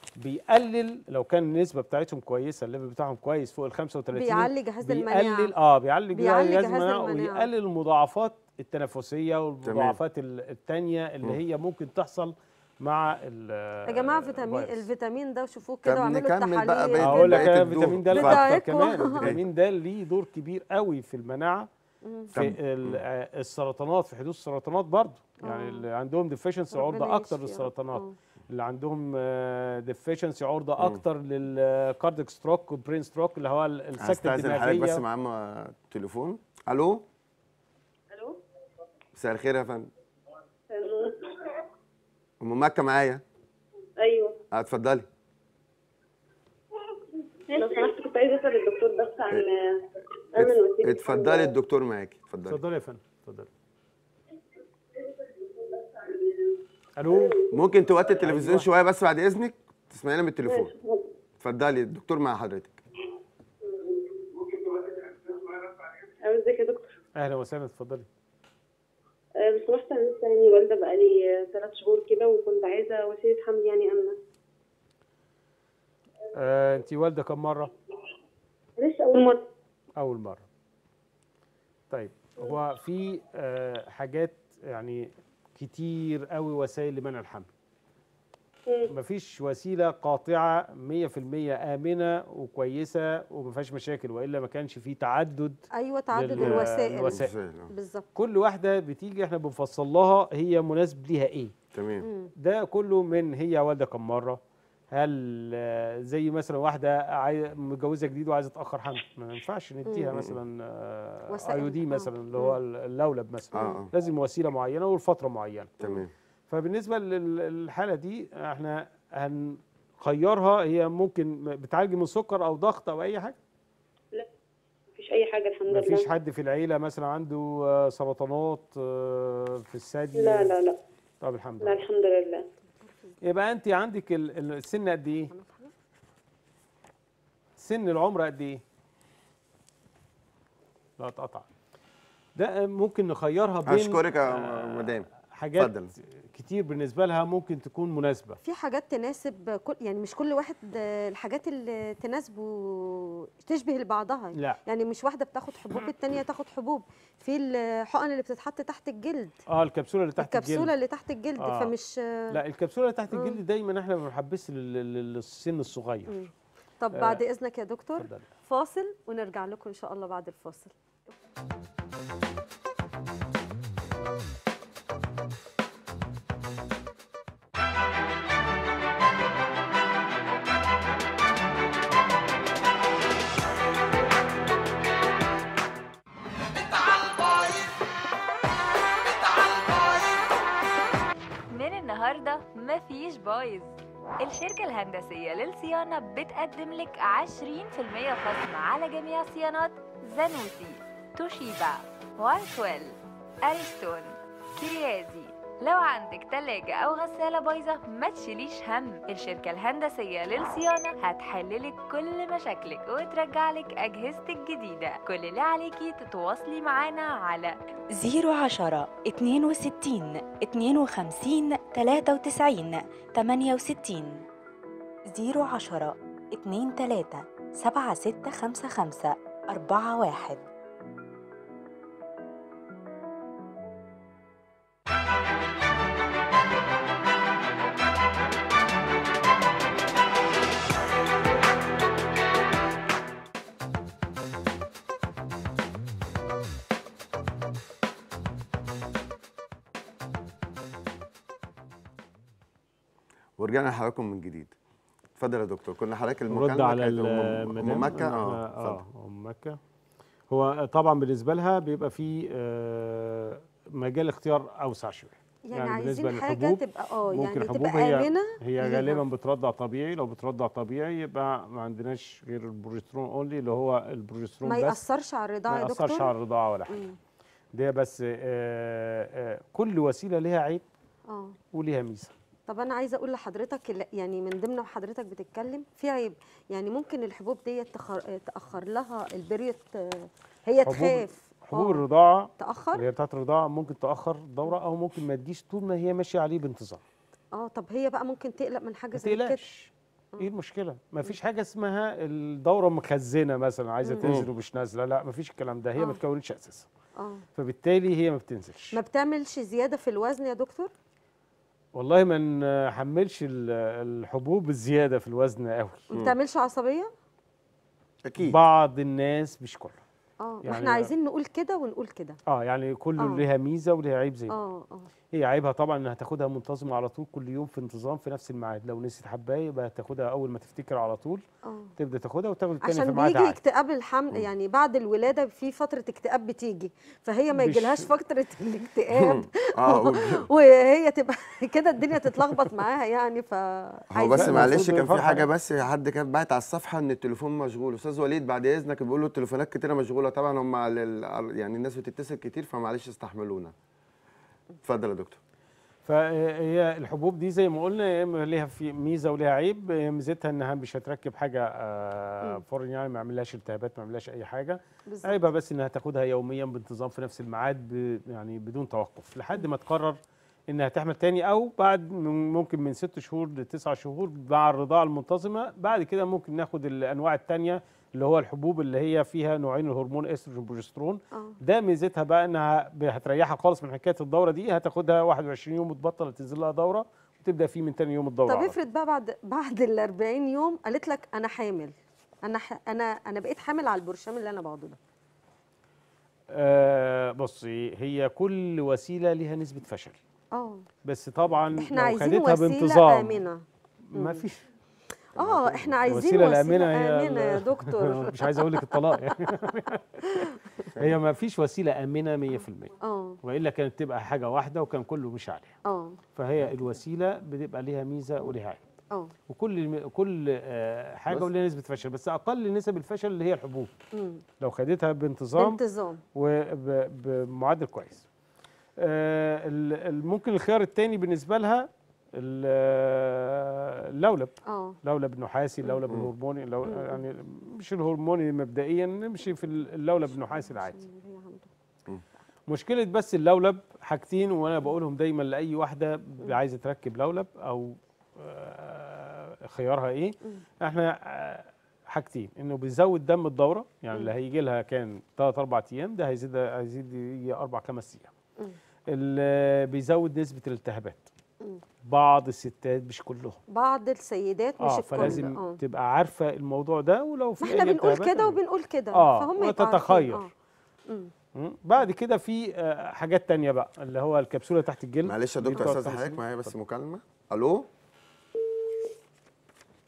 بيقلل لو كان النسبه بتاعتهم كويسه الليفل بتاعهم كويس فوق ال 35 بيعلي جهاز بيقلل المناعه اه بيعلي بيعلي جهاز جهاز المناعه المناعة. ويقلل المضاعفات التنفسيه والمضاعفات ال- التانية اللي مم. هي ممكن تحصل مع ال يا جماعه فيتامين الفيروس. الفيتامين ده شوفوه طب كده واعملوا نكمل بقى التحاليل بقية اقول لك بقية أنا الدور. فيتامين د اتفضل. اكتر بتاعتكم. كمان فيتامين د ليه دور كبير قوي في المناعه مم. في طب- ال- آه، السرطانات في حدوث السرطانات برضه يعني آه. اللي عندهم ديفيشنسي ربنا عرضه اكتر يشفي يا رب. للسرطانات آه. اللي عندهم ديفيشنسي عرضه اكتر للكارديك ستروك والبرين ستروك اللي هو ال- السكته هستاذن حضرتك بس الدماغيه معانا تليفون الو الو مساء الخير يا فندم الو ام مكه معايا ايوه آه، اتفضلي لو سمحت كنت عايزه اسال الدكتور بس عن امن وسيله اتفضلي الدكتور معاكي اتفضلي اتفضلي يا فندم اتفضلي الو ممكن توطي التلفزيون أيوة. شويه بس بعد اذنك تسمعينا من التليفون اتفضلي الدكتور مع حضرتك أيوة، ازيك يا دكتور اهلا وسهلا اتفضلي آه، لو سمحت انا لسه يعني والده بقالي ثلاث شهور كده وكنت عايزه وسيله حمل يعني امنه آه انت والده كم مره لسه اول مره اول مره طيب هو في آه حاجات يعني كتير قوي وسائل لمنع الحمل مم. مفيش وسيله قاطعه 100% امنه وكويسه وما فيهاش مشاكل والا ما كانش في تعدد ايوه تعدد لل- الوسائل الوسائل. ازاي؟ آه، بالظبط كل واحده بتيجي احنا بنفصل لها هي مناسب ليها ايه تمام مم. ده كله من هي والده كم مره هل آه، زي مثلا واحده عاي- متجوزه جديد وعايزه تاخر حمل ما ينفعش نديها مم. مثلا آه، وسائل. ايودي آه. مثلا اللي هو اللولب مثلا اه اه لازم وسيله معينه والفتره معينه تمام فبالنسبه لل- للحاله دي احنا هنخيرها هي ممكن بتعالج من سكر او ضغط او اي حاجه مفيش اي حاجه الحمد لله مفيش حد في العيله مثلا عنده آه، سرطانات آه، في الثدي لا لا لا طب الحمد لا لله الحمد لله يبقى انت عندك ال- ال- السن قد ايه سن العمر قد ايه لا اتقطع ده ممكن نخيرها بين اشكرك يا آه، مدام حاجات اتفضل. كتير بالنسبه لها ممكن تكون مناسبه في حاجات تناسب كل يعني مش كل واحد آه، الحاجات اللي تناسبه تشبه لبعضها لا يعني مش واحده بتاخد حبوب التانية تاخد حبوب في الحقن اللي بتتحط تحت الجلد اه الكبسوله اللي تحت الكبسوله الجلد اللي تحت الجلد آه. فمش لا الكبسوله اللي تحت آه. الجلد دايما احنا بنحبس لل- لل- للسن الصغير مم. طب آه. بعد اذنك يا دكتور اتفضل فاصل ونرجع لكم ان شاء الله بعد الفاصل بتعالبايظ بتعالبايظ بويز الشركة الهندسية للصيانة بتقدم لك 20% خصم على جميع صيانات زانوسي توشيبا واركويل أريستون كريازي لو عندك تلاجة أو غسالة بايظة ما تشيليش هم الشركة الهندسية للصيانة هتحللك كل مشاكلك وترجعلك أجهزتك جديدة كل اللي عليكي تتواصلي معانا على 010 62 52 93 68 010 23 7655 41 ورجعنا لحضراتكم من جديد اتفضل يا دكتور كنا حضرتك نرد المكالمه على كانت ام المدام أم مكه إن اه إحنا- اه اتفضل ام مكه هو طبعا بالنسبه لها بيبقى في آه، مجال اختيار اوسع شويه يعني, يعني عايزين بالنسبة حاجه للحبوب، تبقى اه ممكن يعني الحبوب تبقى هي امنه هي ليها. غالبا بترضع طبيعي لو بترضع طبيعي يبقى ما عندناش غير البروجسترون اونلي اللي هو البروجسترون ما بس ياثرش على الرضاعه ما يا ياثرش دكتور على الرضاعه ولا حاجه مم. ده بس آه، آه، كل وسيله ليها عيب اه وليها ميزه طب انا عايزه اقول لحضرتك ال- يعني من ضمن ما حضرتك بتتكلم في عيب يعني ممكن الحبوب دي تخر... تاخر لها البريود آه، هي حبوب- تخاف حبوب آه، الرضاعه اللي تاخر هي بتاعت الرضاعه ممكن تاخر الدوره او ممكن ما تجيش طول ما هي ماشيه عليه بانتظام اه طب هي بقى ممكن تقلق من حاجه ما زي كده تقلقش ايه المشكله ما فيش حاجه اسمها الدوره مخزنه مثلا عايزه مم. تنزل ومش نازله لا ما فيش الكلام ده هي ما آه. تكونش اساسا اه فبالتالي هي ما بتنزلش ما بتعملش زياده في الوزن يا دكتور والله ما نحملش ال- الحبوب الزياده في الوزن قوي ما بتعملش عصبيه اكيد بعض الناس مش كله اه يعني- واحنا عايزين نقول كده ونقول كده اه يعني كله آه. ليها ميزه وليها عيب زي ما اه اه هي عيبها طبعا انها تاخدها منتظمه على طول كل يوم في انتظام في نفس الميعاد لو نسيت حبايه يبقى تاخدها اول ما تفتكر على طول اه تبدا تاخدها وتاخد التاني في عشان ميعاد بيجي عادي اكتئاب الحمل يعني بعد الولاده في فتره اكتئاب بتيجي فهي ما مش- يجيلهاش فتره الاكتئاب اه وال- وهي تبقى كده الدنيا تتلخبط معاها يعني ف هو بس لا، معلش المفروض كان في يفرح حاجه يعني. بس حد كان باعت على الصفحه ان التليفون مشغول استاذ وليد بعد اذنك بيقول له التليفونات كتيره مشغوله طبعا هم على ال- يعني الناس بتتصل كتير فمعلش استحملونا اتفضل يا دكتور فهي الحبوب دي زي ما قلنا يا اما ليها في ميزه وليها عيب هي ميزتها انها مش هتركب حاجه آه، فورين يعني ما يعملهاش التهابات ما يعملهاش اي حاجه بالظبط عيبها بس انها تاخدها يوميا بانتظام في نفس الميعاد ب- يعني بدون توقف لحد ما تقرر انها تحمل تاني او بعد من- ممكن من ست شهور لتسع شهور مع الرضاعه المنتظمه بعد كده ممكن ناخد الانواع التانيه اللي هو الحبوب اللي هي فيها نوعين الهرمون استروجين وبروجسترون اه ده ميزتها بقى انها ب- هتريحها خالص من حكايه الدوره دي هتاخدها 21 يوم وتبطل تنزل لها دوره وتبدا فيه من تاني يوم الدوره طب على طول. افرض بقى بعد بعد ال 40 يوم قالت لك انا حامل انا ح... انا انا بقيت حامل على البرشام اللي انا باخده ده آه بصي هي كل وسيله ليها نسبه فشل اه بس طبعا احنا لو عايزين خدتها وسيله بانتظام امنه ما فيش اه احنا عايزين الوسيله وسيله الامنه هي امنه يا ال- دكتور مش عايز اقول لك الطلاق يعني هي ما فيش وسيله امنه 100% اه والا كانت تبقى حاجه واحده وكان كله مش عليها اه فهي الوسيله بتبقى ليها ميزه وليها عيب اه وكل كل آه، حاجه بس. وليها نسبه فشل بس اقل نسب الفشل اللي هي الحبوب مم. لو خدتها بانتظام بانتظام وبمعدل كويس آه، ال- ال- ممكن الخيار الثاني بالنسبه لها ال- آه، اللولب اه لولب النحاسي اللولب مم. الهرموني اللو- مم. يعني مش الهرموني مبدئيا نمشي في اللولب النحاسي العادي هي عنده. مشكله بس اللولب حاجتين وانا بقولهم دايما لاي واحده عايزه تركب لولب او آه، خيارها ايه احنا آه، حاجتين انه بيزود دم الدوره يعني اللي هيجي لها كان 3 4 ايام ده هيزيد هيزيد يجي 4 5 ايام مم. اللي بيزود نسبه الالتهابات مم. بعض الستات مش كلهم بعض السيدات مش اه الكل فلازم اه تبقى عارفه الموضوع ده ولو في ما احنا أي بنقول التهابات كده أعمل. وبنقول كده آه، فهم يبقوا وتتخير. عارفين. آه. مم. مم. بعد كده في آه، حاجات تانية بقى اللي هو الكبسوله تحت الجلد معلش يا دي دكتور بتقعد استاذ خمس حضرتك سنين. معايا بس مكالمه الو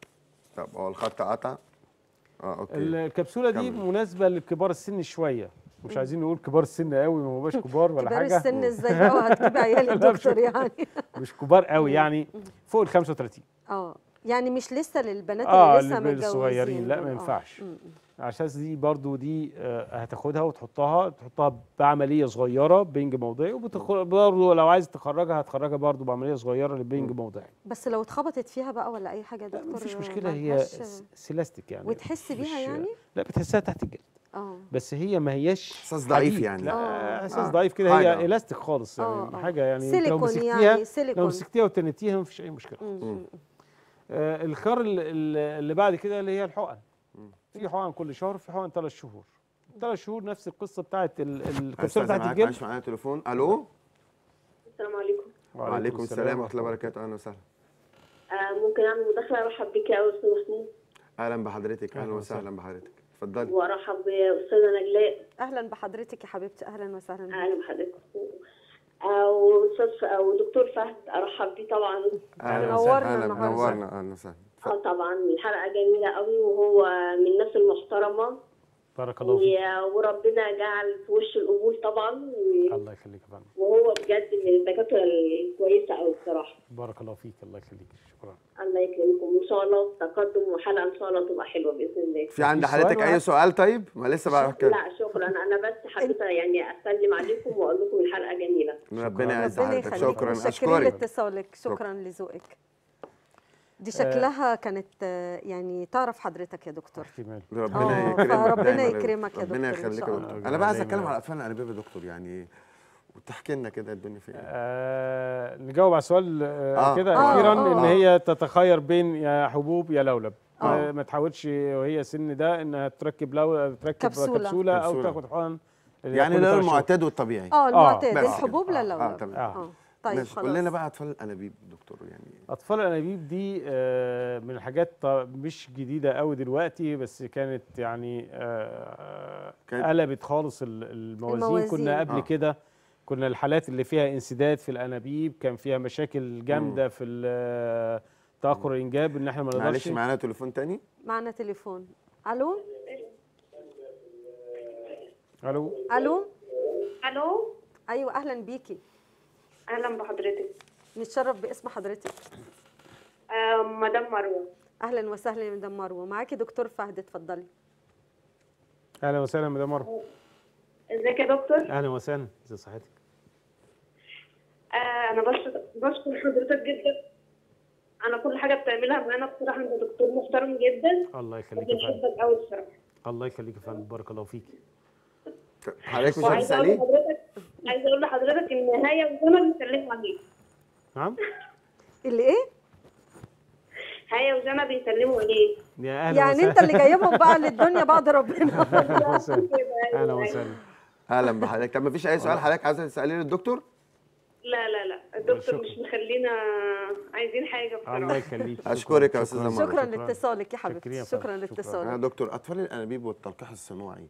طب هو الخط قطع اه اوكي الكبسوله دي كمل. مناسبه لكبار السن شويه مش عايزين نقول كبار السن قوي ما هماش كبار ولا كبار حاجه السن ازاي بقى وهتجيب عيال لا، الدكتور مش- يعني مش كبار قوي يعني فوق ال 35 اه يعني مش لسه للبنات اه اللي لسه اللي متجوزين الصغيرين لا دول. ما آه. ينفعش م- م. عشان دي برضو دي آه، هتاخدها وتحطها تحطها بعمليه صغيره بنج موضعي وبرضه لو عايز تخرجها هتخرجها برضو بعمليه صغيره لبنج موضعي بس لو اتخبطت فيها بقى ولا اي حاجه يا دكتور مفيش آه، مشكله هي ملهاش- س- سيلاستيك يعني وتحس بيها مش- يعني؟ لا بتحسها تحت الجلد اه بس هي ما هياش إحساس ضعيف حديد. يعني. لا آه. احساس آه. ضعيف كده حاجة. هي الاستيك خالص يعني آه، آه. حاجه يعني انت لو سيليكون مسكتيها يعني لو سيليكون مسكتيها وتنتيها مفيش اي مشكله م- م- آه الخيار ال- ال- اللي بعد كده اللي هي الحقن في حقن كل شهر في حقن ثلاث شهور ثلاث شهور نفس القصه بتاعت ال- الكبسوله استاذ بتاعت معاك الجلد معلش معايا تليفون الو السلام عليكم وعليكم السلام ورحمه الله وبركاته اهلا وسهلا آه ممكن اعمل مداخله ارحب بك يا استاذ محمود اهلا بحضرتك اهلا أهلا وسهلا بحضرتك اتفضلي وارحب باستاذه نجلاء اهلا بحضرتك يا حبيبتي اهلا وسهلا بك. اهلا بحضرتك آه، واستاذ او دكتور فهد ارحب بيه طبعا اهلا منورنا وسهلا أهلا، النهاردة. منورنا اهلا وسهلا اه طبعا الحلقه جميله قوي وهو من الناس المحترمه بارك الله فيك و- وربنا جعل في وش القبول طبعا و- الله يخليك يا فندم وهو بجد من الدكاتره الكويسه قوي بصراحه بارك الله فيك الله يخليك شكرا الله يكرمكم وان شاء الله تقدم وحلقه ان شاء الله تبقى حلوه باذن الله في عند في سؤال حضرتك ولا؟ اي سؤال طيب ما لسه بقى كده لا شكرا انا بس حبيت يعني اسلم عليكم واقول لكم الحلقه جميله ربنا يعز ربنا حضرتك يخليك شكرا متشكرين اشكرك لاتصالك شكرا لذوقك دي شكلها كانت آه، يعني تعرف حضرتك يا دكتور احتمال ربنا آه، يكرمك فربنا دايماً. يكرمك يا ربنا دكتور إن يخليك شاء يا الله. دكتور انا بقى عايز دايماً. اتكلم على اطفال الانابيب يا دكتور يعني وتحكي لنا كده الدنيا فيها ايه آه نجاوب على سؤال آه آه. كده آه، اخيرا آه. ان هي تتخير بين يا حبوب يا لولب ما, آه. ما تحاولش وهي سن ده انها تركب لو تركب كبسولة. كبسوله, كبسولة او كبسولة. تاخد حقن يعني كل ده ثلاث شهور. المعتاد والطبيعي اه المعتاد بس الحبوب كده. لا آه، لا آه، لا. تمام. اه طيب ماشي خلاص قول لنا بقى اطفال الانابيب دكتور يعني اطفال الانابيب دي آه، من الحاجات ط- مش جديده قوي دلوقتي بس كانت يعني آه، كانت- قلبت خالص ال- الموازين, الموازين. كنا قبل آه. كده كنا الحالات اللي فيها انسداد في الانابيب كان فيها مشاكل جامده في ال- تاخر الانجاب ان احنا ما معلش نقدرش معانا تليفون تاني معنا تليفون الو الو الو الو ايوه اهلا بيكي اهلا بحضرتك نتشرف باسم حضرتك آه مدام مروه اهلا وسهلا يا مدام مروه معاكي دكتور فهد اتفضلي اهلا وسهلا مدام مروه ازيك يا دكتور اهلا وسهلا ازي صحتك آه انا بس بشكر حضرتك جدا انا كل حاجه بتعملها معانا بصراحه انت دكتور محترم جدا الله يخليك يا فندم وبنحبك قوي بصراحه الله يخليك يا فندم بارك الله فيك حضرتك مش وعايزه اقول هتساليه لحضرتك عايزه اقول لحضرتك ان هيا وزمن بيسلموا عليك نعم اللي ايه هيا وزمن بيسلموا عليك يا اهلا يعني وسهلا انت اللي جايبهم بقى للدنيا بعد ربنا اهلا وسهلا اهلا وسهلا اهلا بحضرتك طب ما فيش اي سؤال حضرتك عايزه تساليه للدكتور لا لا لا الدكتور شكرا. مش مخلينا عايزين حاجه الله بصراحه يخليك أشكرك يا أستاذة مرة. شكرا لاتصالك يا شكرا حبيبتي يا شكرا فندم. شكرا. لاتصالك يا دكتور اطفال الانابيب والتلقيح الصناعي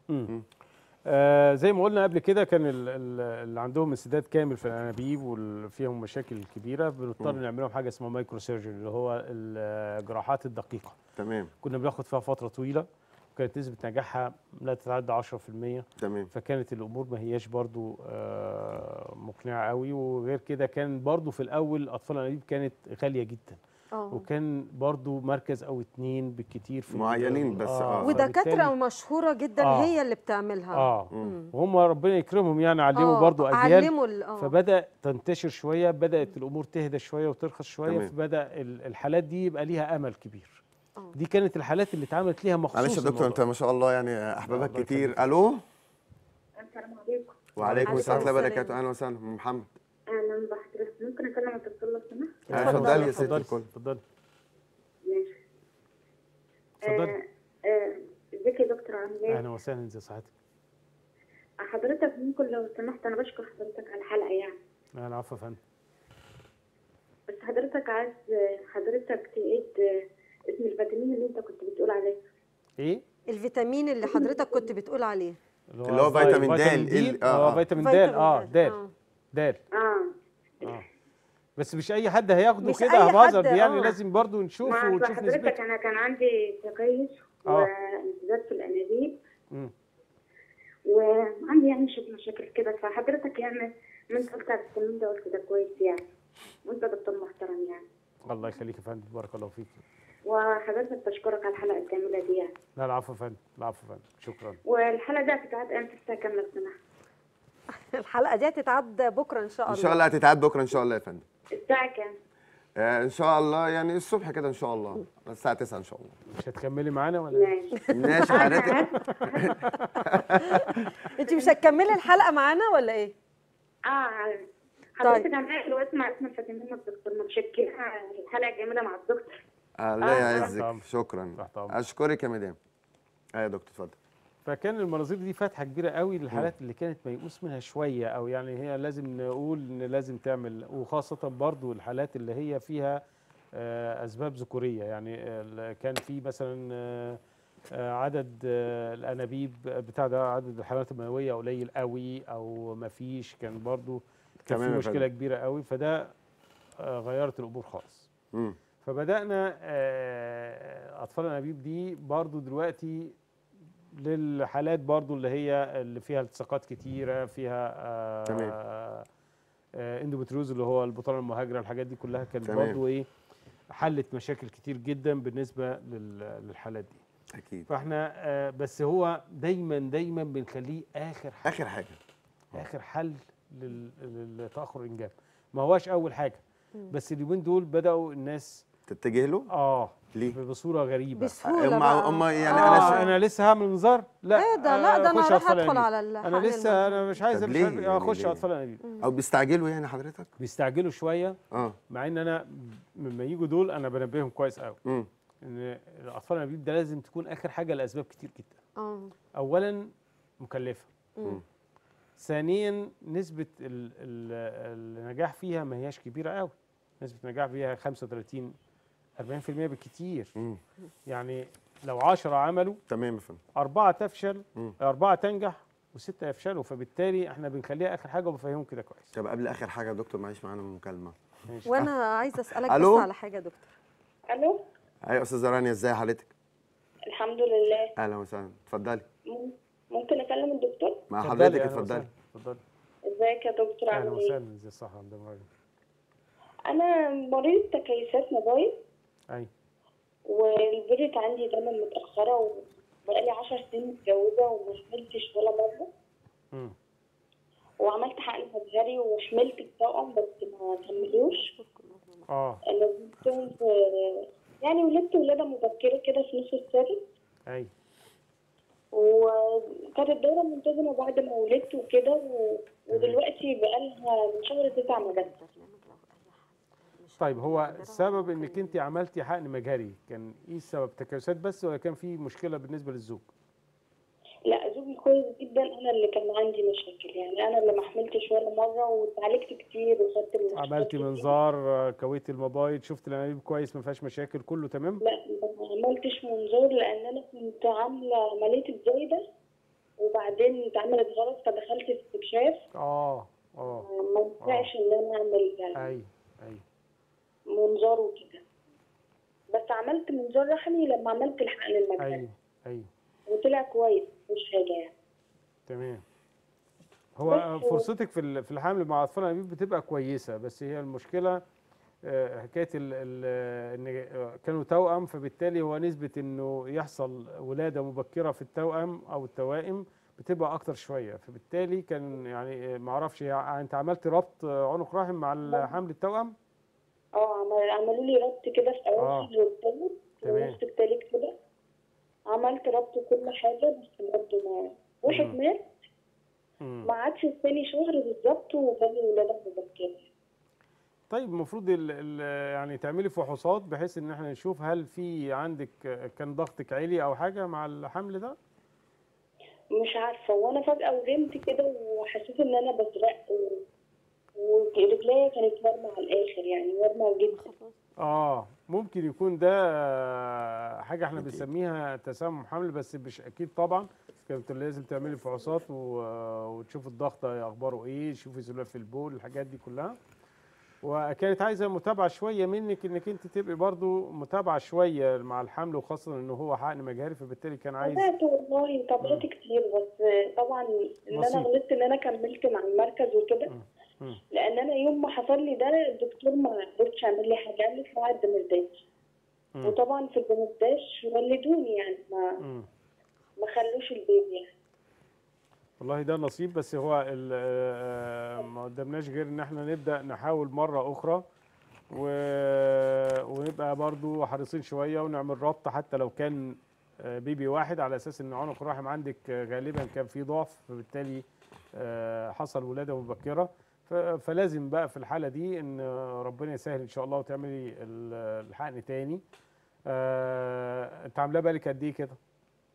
آه زي ما قلنا قبل كده كان ال- ال- اللي عندهم انسداد كامل في الانابيب وفيهم مشاكل كبيره بنضطر نعمل لهم حاجه اسمها مايكرو سيرجري اللي هو الجراحات الدقيقه تمام كنا بناخد فيها فتره طويله وكانت نسبه نجاحها لا تتعدى 10% تمام فكانت الامور ما هياش برضو آه مقنعه قوي وغير كده كان برضو في الاول اطفال الانابيب كانت غاليه جدا اه وكان برضو مركز او اتنين بالكتير في ال- معينين بس، آه. ودكاتره فبالتالي- مشهوره جدا آه. هي اللي بتعملها اه مم. وهم ربنا يكرمهم يعني علموا آه، برضو اجيال علموا ال- آه. فبدا تنتشر شويه بدات الامور تهدى شويه وترخص شويه تمام. فبدا ال- الحالات دي يبقى ليها امل كبير آه. دي كانت الحالات اللي اتعملت ليها مخصوص معلش يا دكتور انت الموضوع. ما شاء الله يعني احبابك الله كتير يخليك. الو السلام عليكم وعليكم عليكم السلام ورحمه الله السلام. وبركاته اهلا وسهلا أم محمد اهلا بحضرتك ممكن اكلم الدكتور لو سمحت اتفضلي يا ست اتفضلي الكل اتفضلي ماشي اتفضلي آه، آه، ازيك يا دكتور عامل ايه؟ اهلا وسهلا ازي صحتك حضرتك ممكن لو سمحت انا بشكر حضرتك على الحلقه يعني اهلا عفوا يا فندم بس حضرتك عايز حضرتك تعيد اسم الفيتامين اللي انت كنت بتقول عليه ايه الفيتامين اللي حضرتك كنت بتقول عليه اللي هو فيتامين د، ال- اه آه. فيتامين د فيتامين اه د، د آه. د اه اه بس مش اي حد هياخده مش كده أي هبهزر حد، يعني آه. لازم برضو نشوف ما أصل ونشوف حضرتك نسبته انا كان عندي تقيس آه. وانسداد في الانابيب مم. وعندي يعني شوية مشاكل كده فحضرتك يعني من انت قلت على الفيتامين ده قلت ده كويس يعني وانت دكتور محترم يعني الله يخليك يا فندم بارك الله فيك وحضرتك بشكرك على الحلقة الجميلة دي يعني لا العفو يا فندم العفو يا فندم شكرا والحلقة دي هتتعاد امتى الساعة كام لو سمحت؟ الحلقه دي هتتعد بكره ان شاء ان الله شاء الله هتتعاد بكره ان شاء الله يا فندم الساعة كام؟ آه، ان شاء الله يعني الصبح كده ان شاء الله الساعه 9 ان شاء الله مش هتكملي معانا ولا إيه؟ ماشي ماشي حضرتك انت مش هتكملي الحلقه معانا ولا ايه اه عارف. حضرتك انا دلوقتي مع اسم فاطمه الدكتور متشكرة على الحلقة الجميلة مع الدكتور الله آه، يعزك تحت شكرا تحت أمرك. اشكرك يا مدام ايوه يا دكتور اتفضل فكان المناظير دي فتحه كبيره قوي للحالات اللي كانت ميؤوس منها شويه او يعني هي لازم نقول ان لازم تعمل وخاصه برضو الحالات اللي هي فيها آه، اسباب ذكوريه يعني ال- كان في مثلا آه، آه، عدد آه، الانابيب بتاع ده عدد الحالات المنويه قليل قوي او ما فيش كان برضو كان تمام في يا مشكله فندم. كبيره قوي فده آه، غيرت الامور خالص مم. فبدانا آه، اطفال الانابيب دي برضو دلوقتي للحالات برضو اللي هي اللي فيها التصاقات كتيره فيها آه، تمام. آه، اندومتريوز اللي هو البطانه المهاجره الحاجات دي كلها كانت تمام. برضو ايه حلت مشاكل كتير جدا بالنسبه لل- للحالات دي اكيد فاحنا آه، بس هو دايما دايما بنخليه اخر حل اخر حاجه اخر حل لل- للتاخر الانجاب ما هواش اول حاجه بس اليومين دول بداوا الناس تتجه له اه ليه؟ بصوره غريبه بسهوله هم بقى. هم يعني آه انا انا لسه هعمل منظار لا ايه ده لا ده آه، انا خش رايح أطفال ادخل أنابيب. على الحقن انا لسه المجاني. انا مش عايز طب مش ليه؟ عارف إيه، يعني اخش ليه؟ اطفال انابيب او بيستعجلوا يعني حضرتك بيستعجلوا شويه اه مع ان انا لما يجوا دول انا بنبههم كويس قوي امم ان الاطفال الانابيب ده لازم تكون اخر حاجه لاسباب كتير جدا اه اولا مكلفه مم. ثانيا نسبه ال ال النجاح فيها ما هياش كبيره قوي نسبه النجاح فيها 35 40% بالكتير امم يعني لو 10 عملوا تمام يا فندم أربعة تفشل مم. أربعة تنجح وستة يفشلوا فبالتالي احنا بنخليها آخر حاجة وبنفهمهم كده كويس طب قبل اخر حاجه يا دكتور معلش معانا مكالمه ماشي. وانا عايزه اسالك ألو؟ بس على حاجه يا دكتور الو ايوه يا استاذه رانيا ازاي حضرتك الحمد لله اهلا وسهلا اتفضلي مم- ممكن اكلم الدكتور مع اتفضلي، حضرتك أهلا اتفضلي وسهلا، اتفضلي ازيك يا دكتور أهلا عامل ايه وسهلا ازي الصحة عند مريم انا مريض تكيسات موبايل أي والبرد عندي دايما متاخره وبقالي عشر سنين متجوزه وما حملتش ولا مره مم. وعملت حقن مجهري وحملت التوأم بس ما كملوش اه نزلتهم في يعني ولدت ولادة مبكرة كده في نص السنة أي وكانت الدورة منتظمة بعد ما ولدت وكده و... ودلوقتي بقالها من شهر تسعة ما جت طيب هو السبب انك انت عملتي حقن مجهري كان ايه السبب تكيسات بس ولا كان في مشكلة بالنسبة للزوج لا زوجي كويس جدا انا اللي كان عندي مشاكل يعني انا اللي ما حملتش ولا مرة واتعالجت كتير وخدت المستشفى عملتي كتير. منظار آه، كويتي المبايض شفت الانابيب كويس ما فيهاش مشاكل كله تمام لا ما عملتش منظور لان انا كنت عاملة عملية الزايدة وبعدين اتعملت غلط فدخلت في استكشاف اه اه ما ينفعش ان انا اعمل يعني اي اي منظار وكده بس عملت منظار رحمي لما عملت الحقن المجهري اي اي وطلع كويس مش حاجه يعني تمام هو بس هو- فرصتك في ال- في الحمل مع اطفال الانابيب بتبقى كويسه بس هي المشكله آه، حكايه ال- ال- ان آه، كانوا توأم فبالتالي هو نسبه انه يحصل ولاده مبكره في التوأم او التوائم بتبقى اكتر شويه فبالتالي كان يعني آه، ما اعرفش يعني انت عملت ربط آه، عنق رحم مع الحمل التوأم اه عمل- عملوا لي ربط كده في اواخر الثالث تمام. ونص الثالث كده عملت ربط كل حاجه بس برضه ما واحد مم. مات مم. ما عادش الثاني شهر بالظبط وجالي ولاده مبكره طيب المفروض ال ال يعني تعملي فحوصات بحيث ان احنا نشوف هل في عندك آه، كان ضغطك عالي او حاجه مع الحمل ده مش عارفه وانا فجاه وهمت كده وحسيت ان انا بزرق و... ورجليا كانت وارمه على الاخر يعني وارمه جدا اه ممكن يكون ده آه، حاجه احنا بنسميها تسمم حمل بس مش اكيد طبعا كنت لازم تعملي فحوصات و- وتشوف الضغط اخباره ايه تشوفي سلوك في البول الحاجات دي كلها وكانت عايزه متابعه شويه منك انك انت تبقي برضو متابعه شويه مع الحمل وخاصه ان هو حقن مجهري فبالتالي كان عايز تابعت والله تابعت كتير بس طبعا ان نصيب. انا غلطت ان انا كملت مع المركز وكده مم. لان انا يوم ما حصل لي ده الدكتور ما قدرش يعمل لي حاجه قال لي اطلعي الدمرداش مم. وطبعا في الدمرداش ولدوني يعني ما مم. ما خلوش البيبي يعني والله ده نصيب بس هو ال- آه، ما قدامناش غير ان احنا نبدا نحاول مره اخرى و... ونبقى برضو حريصين شويه ونعمل ربط حتى لو كان آه، بيبي واحد على اساس ان عنق الرحم عندك آه، غالبا كان فيه ضعف فبالتالي آه، حصل ولاده مبكره ف- فلازم بقى في الحاله دي ان ربنا يسهل ان شاء الله وتعملي ال- الحقن تاني آه، انت عاملاه بقالك قد ايه كده؟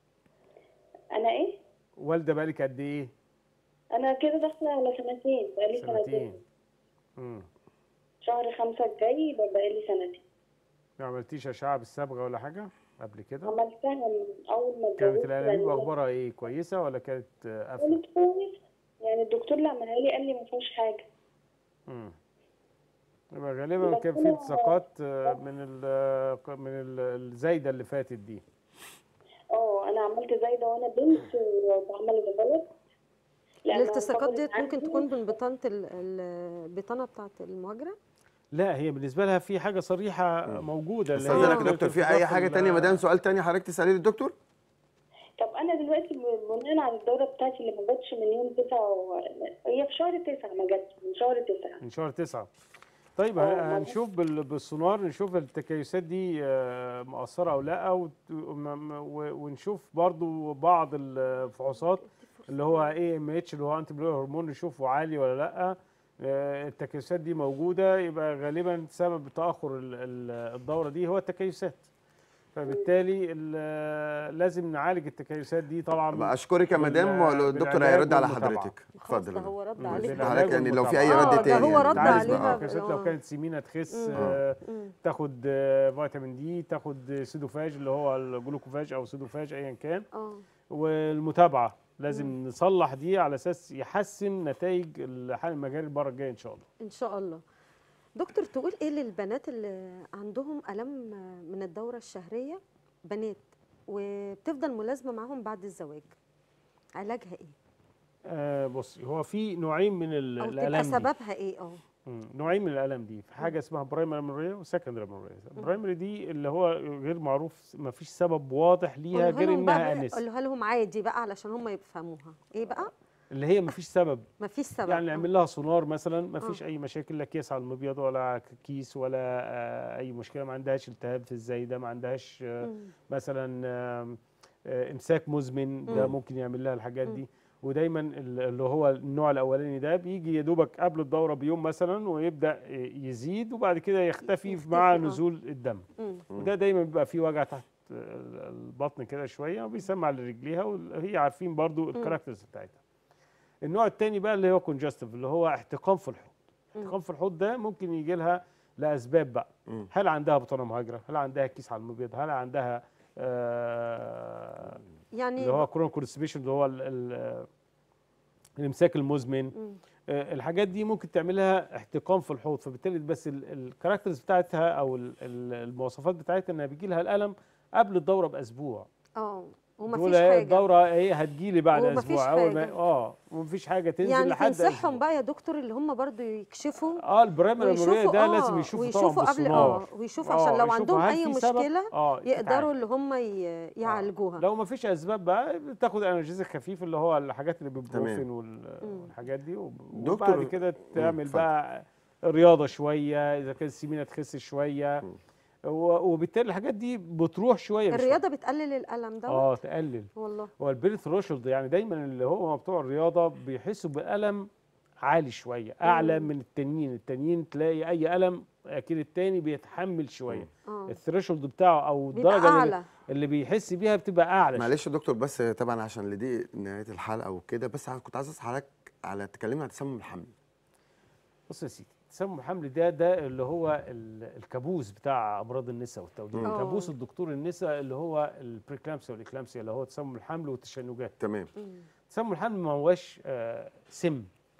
انا ايه والده بقالك قد ايه؟ انا كده داخله على سنتين بقالي سنتين سنتين امم شهر خمسة الجاي يبقى بقالي سنتين ما عملتيش اشعه بالصبغه ولا حاجه قبل كده عملتها من اول ما كانت اتجوزت الانابيب يعني اخبارها ايه كويسه ولا كانت آه، قافله كانت كويسة يعني الدكتور اللي عملها لي قال لي ما فيهاش حاجة امم يبقى غالبا بس كان في أنا- التصاقات آه، من ال من ال- الزايده اللي فاتت دي اه انا عملت زي ده وانا بنت واتعملت غلط لأن الالتصاقات طبعاً ديت ممكن عندي- تكون من بطانه ال- ال- البطانه بتاعه المهاجره لا هي بالنسبه لها في حاجه صريحه موجوده اللي هي استاذنك يا فكرة دكتور في ارتباط اي حاجه ال- تانية مدام سؤال تاني حضرتك تسالي للدكتور طب انا دلوقتي بناء على الدورة بتاعتي اللي ما جاتش من يوم تسعة و... هي في شهر تسعة ما جاتش من شهر تسعة من شهر تسعة طيب اه، ه- ما- هنشوف بال- بالسونار نشوف التكيسات دي آه، مؤثرة أو لا وت- م- م- و- ونشوف برضو بعض الفحوصات اللي هو اي ام اتش اللي هو انتي هرمون نشوفه عالي ولا لا آه، التكيسات دي موجودة يبقى غالبا سبب تأخر ال- ال- الدورة دي هو التكيسات فبالتالي ال- لازم نعالج التكيسات دي طبعا بقى اشكرك يا بال- مدام والدكتور بالعلاج هيرد على والمتابعة. حضرتك خلاص اتفضل ده يا هو فندم. رد مم. عليه بالعلاج حضرتك يعني لو في اي والمتابعة. رد اه، ده تاني هو يعني. رد انت عارف عليها بقى ب- التكيسات لو اه. كانت سمينه تخس مم. آه، مم. تاخد آه، فيتامين دي تاخد سيدوفاج اللي هو الجلوكوفاج او سيدوفاج ايا كان اه والمتابعه لازم نصلح دي على اساس يحسن نتائج الحقن المجاري المره الجايه ان شاء الله ان شاء الله دكتور تقول ايه للبنات اللي عندهم الم من الدوره الشهريه بنات وبتفضل ملازمه معاهم بعد الزواج علاجها ايه آه بصي هو في نوعين من ال- او تبقى الالام دي سببها ايه اه مم. نوعين من الالم دي في حاجه اسمها برايمري اموريه وسكندري اموريه البرايمري دي اللي هو غير معروف ما فيش سبب واضح ليها قولها غير لهم انها بقى انسه قولها لهم عادي بقى علشان هم يفهموها ايه بقى اللي هي ما فيش سبب مفيش سبب يعني آه. نعمل لها سونار مثلا ما آه. فيش اي مشاكل لا كيس على المبيض ولا كيس ولا آه، اي مشكله ما عندهاش التهاب في الزايده ما عندهاش آه، مم. مثلا آم، آه، امساك مزمن ده مم. ممكن يعمل لها الحاجات مم. دي ودايما ال- اللي هو النوع الاولاني ده بيجي يا دوبك قبل الدوره بيوم مثلا ويبدا يزيد وبعد كده يختفي يختفي، مع آه. نزول الدم مم. وده دايما بيبقى فيه وجع تحت ال- البطن كده شويه وبيسمع لرجليها وهي عارفين برضو الكاركترز بتاعتها النوع الثاني بقى اللي هو كونجستيف اللي هو احتقان في الحوض احتقان في الحوض ده ممكن يجي لها لاسباب بقى مم. هل عندها بطانه مهاجره هل عندها كيس على المبيض هل عندها آه يعني اللي هو كورون كونستيبيشن اللي هو ال- ال- الامساك المزمن مم. آه، الحاجات دي ممكن تعملها احتقان في الحوض فبالتالي بس ال- الكاركترز بتاعتها او ال- ال- المواصفات بتاعتها انها بيجي لها الالم قبل الدوره باسبوع اه تقول ومفيش هي حاجه الدوره هي هتجيلي بعد ومفيش اسبوع اول ما حاجة. اه ومفيش حاجه تنزل يعني لحد تنصحهم أسبوع. بقى يا دكتور اللي هم برضو يكشفوا اه البرايمري اموريه ده لازم يشوفوا طبعا ويشوفوا قبل بالسونار اه ويشوفوا آه، عشان لو يشوفوا عندهم هل اي في سبب؟ مشكله اه يقدروا تتعالج. اللي هم ي- يعالجوها لو ما فيش اسباب بقى بتاخد انرجيزك خفيف اللي هو الحاجات اللي بالبروفين وال- مم. والحاجات دي وب- دكتور- وبعد كده تعمل اتفضل. بقى رياضه شويه اذا كانت السمينه تخس شويه و- وبالتالي الحاجات دي بتروح شويه بشوية. الرياضه بتقلل الالم ده اه تقلل والله هو البيرث ثروشولد يعني دايما اللي هو بتوع الرياضه بيحسوا بالم عالي شويه اعلى مم. من التانيين التانيين تلاقي اي الم اكيد التاني بيتحمل شويه اه الثريشولد بتاعه او بيبقى الدرجه اللي, اعلى اللي بيحس بيها بتبقى اعلى شوية. معلش يا دكتور بس طبعا عشان لدي نهايه الحلقه وكده بس كنت عايز اسال حضرتك على تكلمنا عن تسمم الحمل بص يا سيدي تسمم الحمل ده ده اللي هو ال- الكابوس بتاع امراض النساء والتوليد مم. كابوس الدكتور النساء اللي هو البريكلامسيا والاكلامسيا اللي هو تسمم الحمل والتشنجات تمام مم. تسمم الحمل ما هوش آه، سم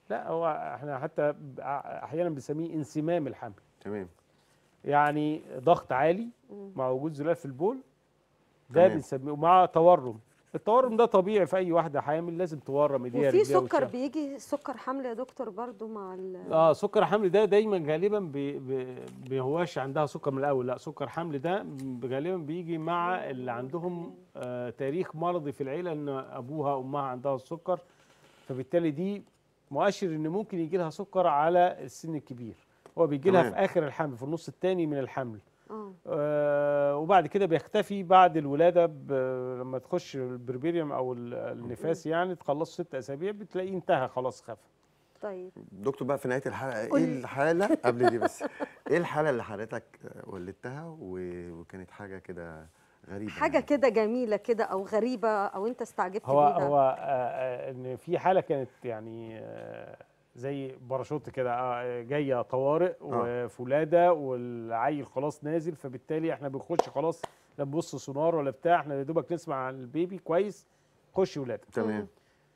لا هو احنا حتى ب- احيانا بنسميه انسمام الحمل تمام يعني ضغط عالي مم. مع وجود زلال في البول ده تمام. بنسميه ومع تورم التورم ده طبيعي في اي واحده حامل لازم تورم ايديها وفي رجليها سكر وشها. بيجي سكر حمل يا دكتور برضو مع ال اه سكر حمل ده دايما غالبا بي بي بي هواش عندها سكر من الاول لا سكر حمل ده ب- غالبا بيجي مع اللي عندهم آه تاريخ مرضي في العيله ان ابوها وامها عندها السكر فبالتالي دي مؤشر ان ممكن يجي لها سكر على السن الكبير هو بيجي لها في تمام. اخر الحمل في النص الثاني من الحمل اه آه وبعد كده بيختفي بعد الولاده ب- لما تخش البربيريوم او ال- النفاس يعني تخلص ست اسابيع بتلاقيه انتهى خلاص خف طيب دكتور بقى في نهايه الحلقه قول ايه لي. الحاله قبل دي بس ايه الحاله اللي حضرتك ولدتها و- وكانت حاجه كده غريبه حاجه يعني؟ كده جميله كده او غريبه او انت استعجبت هو بيها هو آه، آه، ان في حاله كانت يعني آه، زي باراشوت كده آه، جايه طوارئ وفي ولاده والعيل خلاص نازل فبالتالي احنا بنخش خلاص لا بنبص سونار ولا بتاع احنا يا دوبك نسمع عن البيبي كويس خش ولاده تمام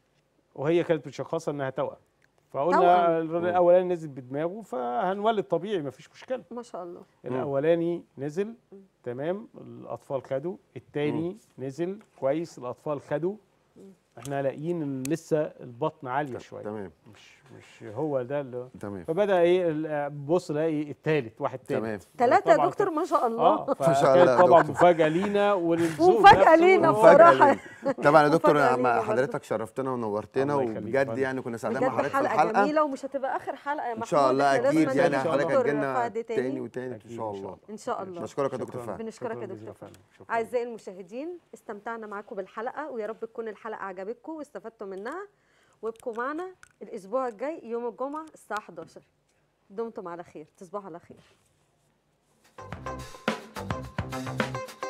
وهي كانت مشخصه انها توأم توأم. فقلنا الراجل الاولاني نزل بدماغه فهنولد طبيعي مفيش مشكله ما شاء الله الاولاني نزل تمام الاطفال خدوا التاني نزل كويس الاطفال خدوا احنا لاقيين ان لسه البطن عاليه شويه تمام مش مش هو ده اللي تمام فبدا ايه ال- بص الاقي التالت واحد تاني تمام ثلاثة يا طبعاً دكتور كان- ما شاء الله اه ما شاء فكانت الله يا طبعا دكتور. مفاجاه لينا وللزوج ومفاجأة نفسه. لينا آه. مفاجأة بصراحة. لينا. طبعا يا دكتور مفاجأة مع لينا حضرتك شرفتنا ونورتنا الله يخليك وبجد فندم. يعني كنا سعداء بجد مع حضرتك في حلقة الحلقه جميلة ومش هتبقى آخر حلقة يا ان محمود شاء الله إحنا اكيد لازم يعني نشوف حضرتك دكتور هتجيلنا فهد تاني وتاني ان أكيد شاء الله إن شاء الله بشكرك يا دكتور شكراً. فهد بنشكرك يا شكراً دكتور جزيلاً فهد. فندم. شكراً. أعزائي المشاهدين استمتعنا معاكم بالحلقة ويا رب تكون الحلقة عجبتكم واستفدتوا منها وابقوا معنا الأسبوع الجاي يوم الجمعة الساعة 11 دمتم على خير تصبحوا على خير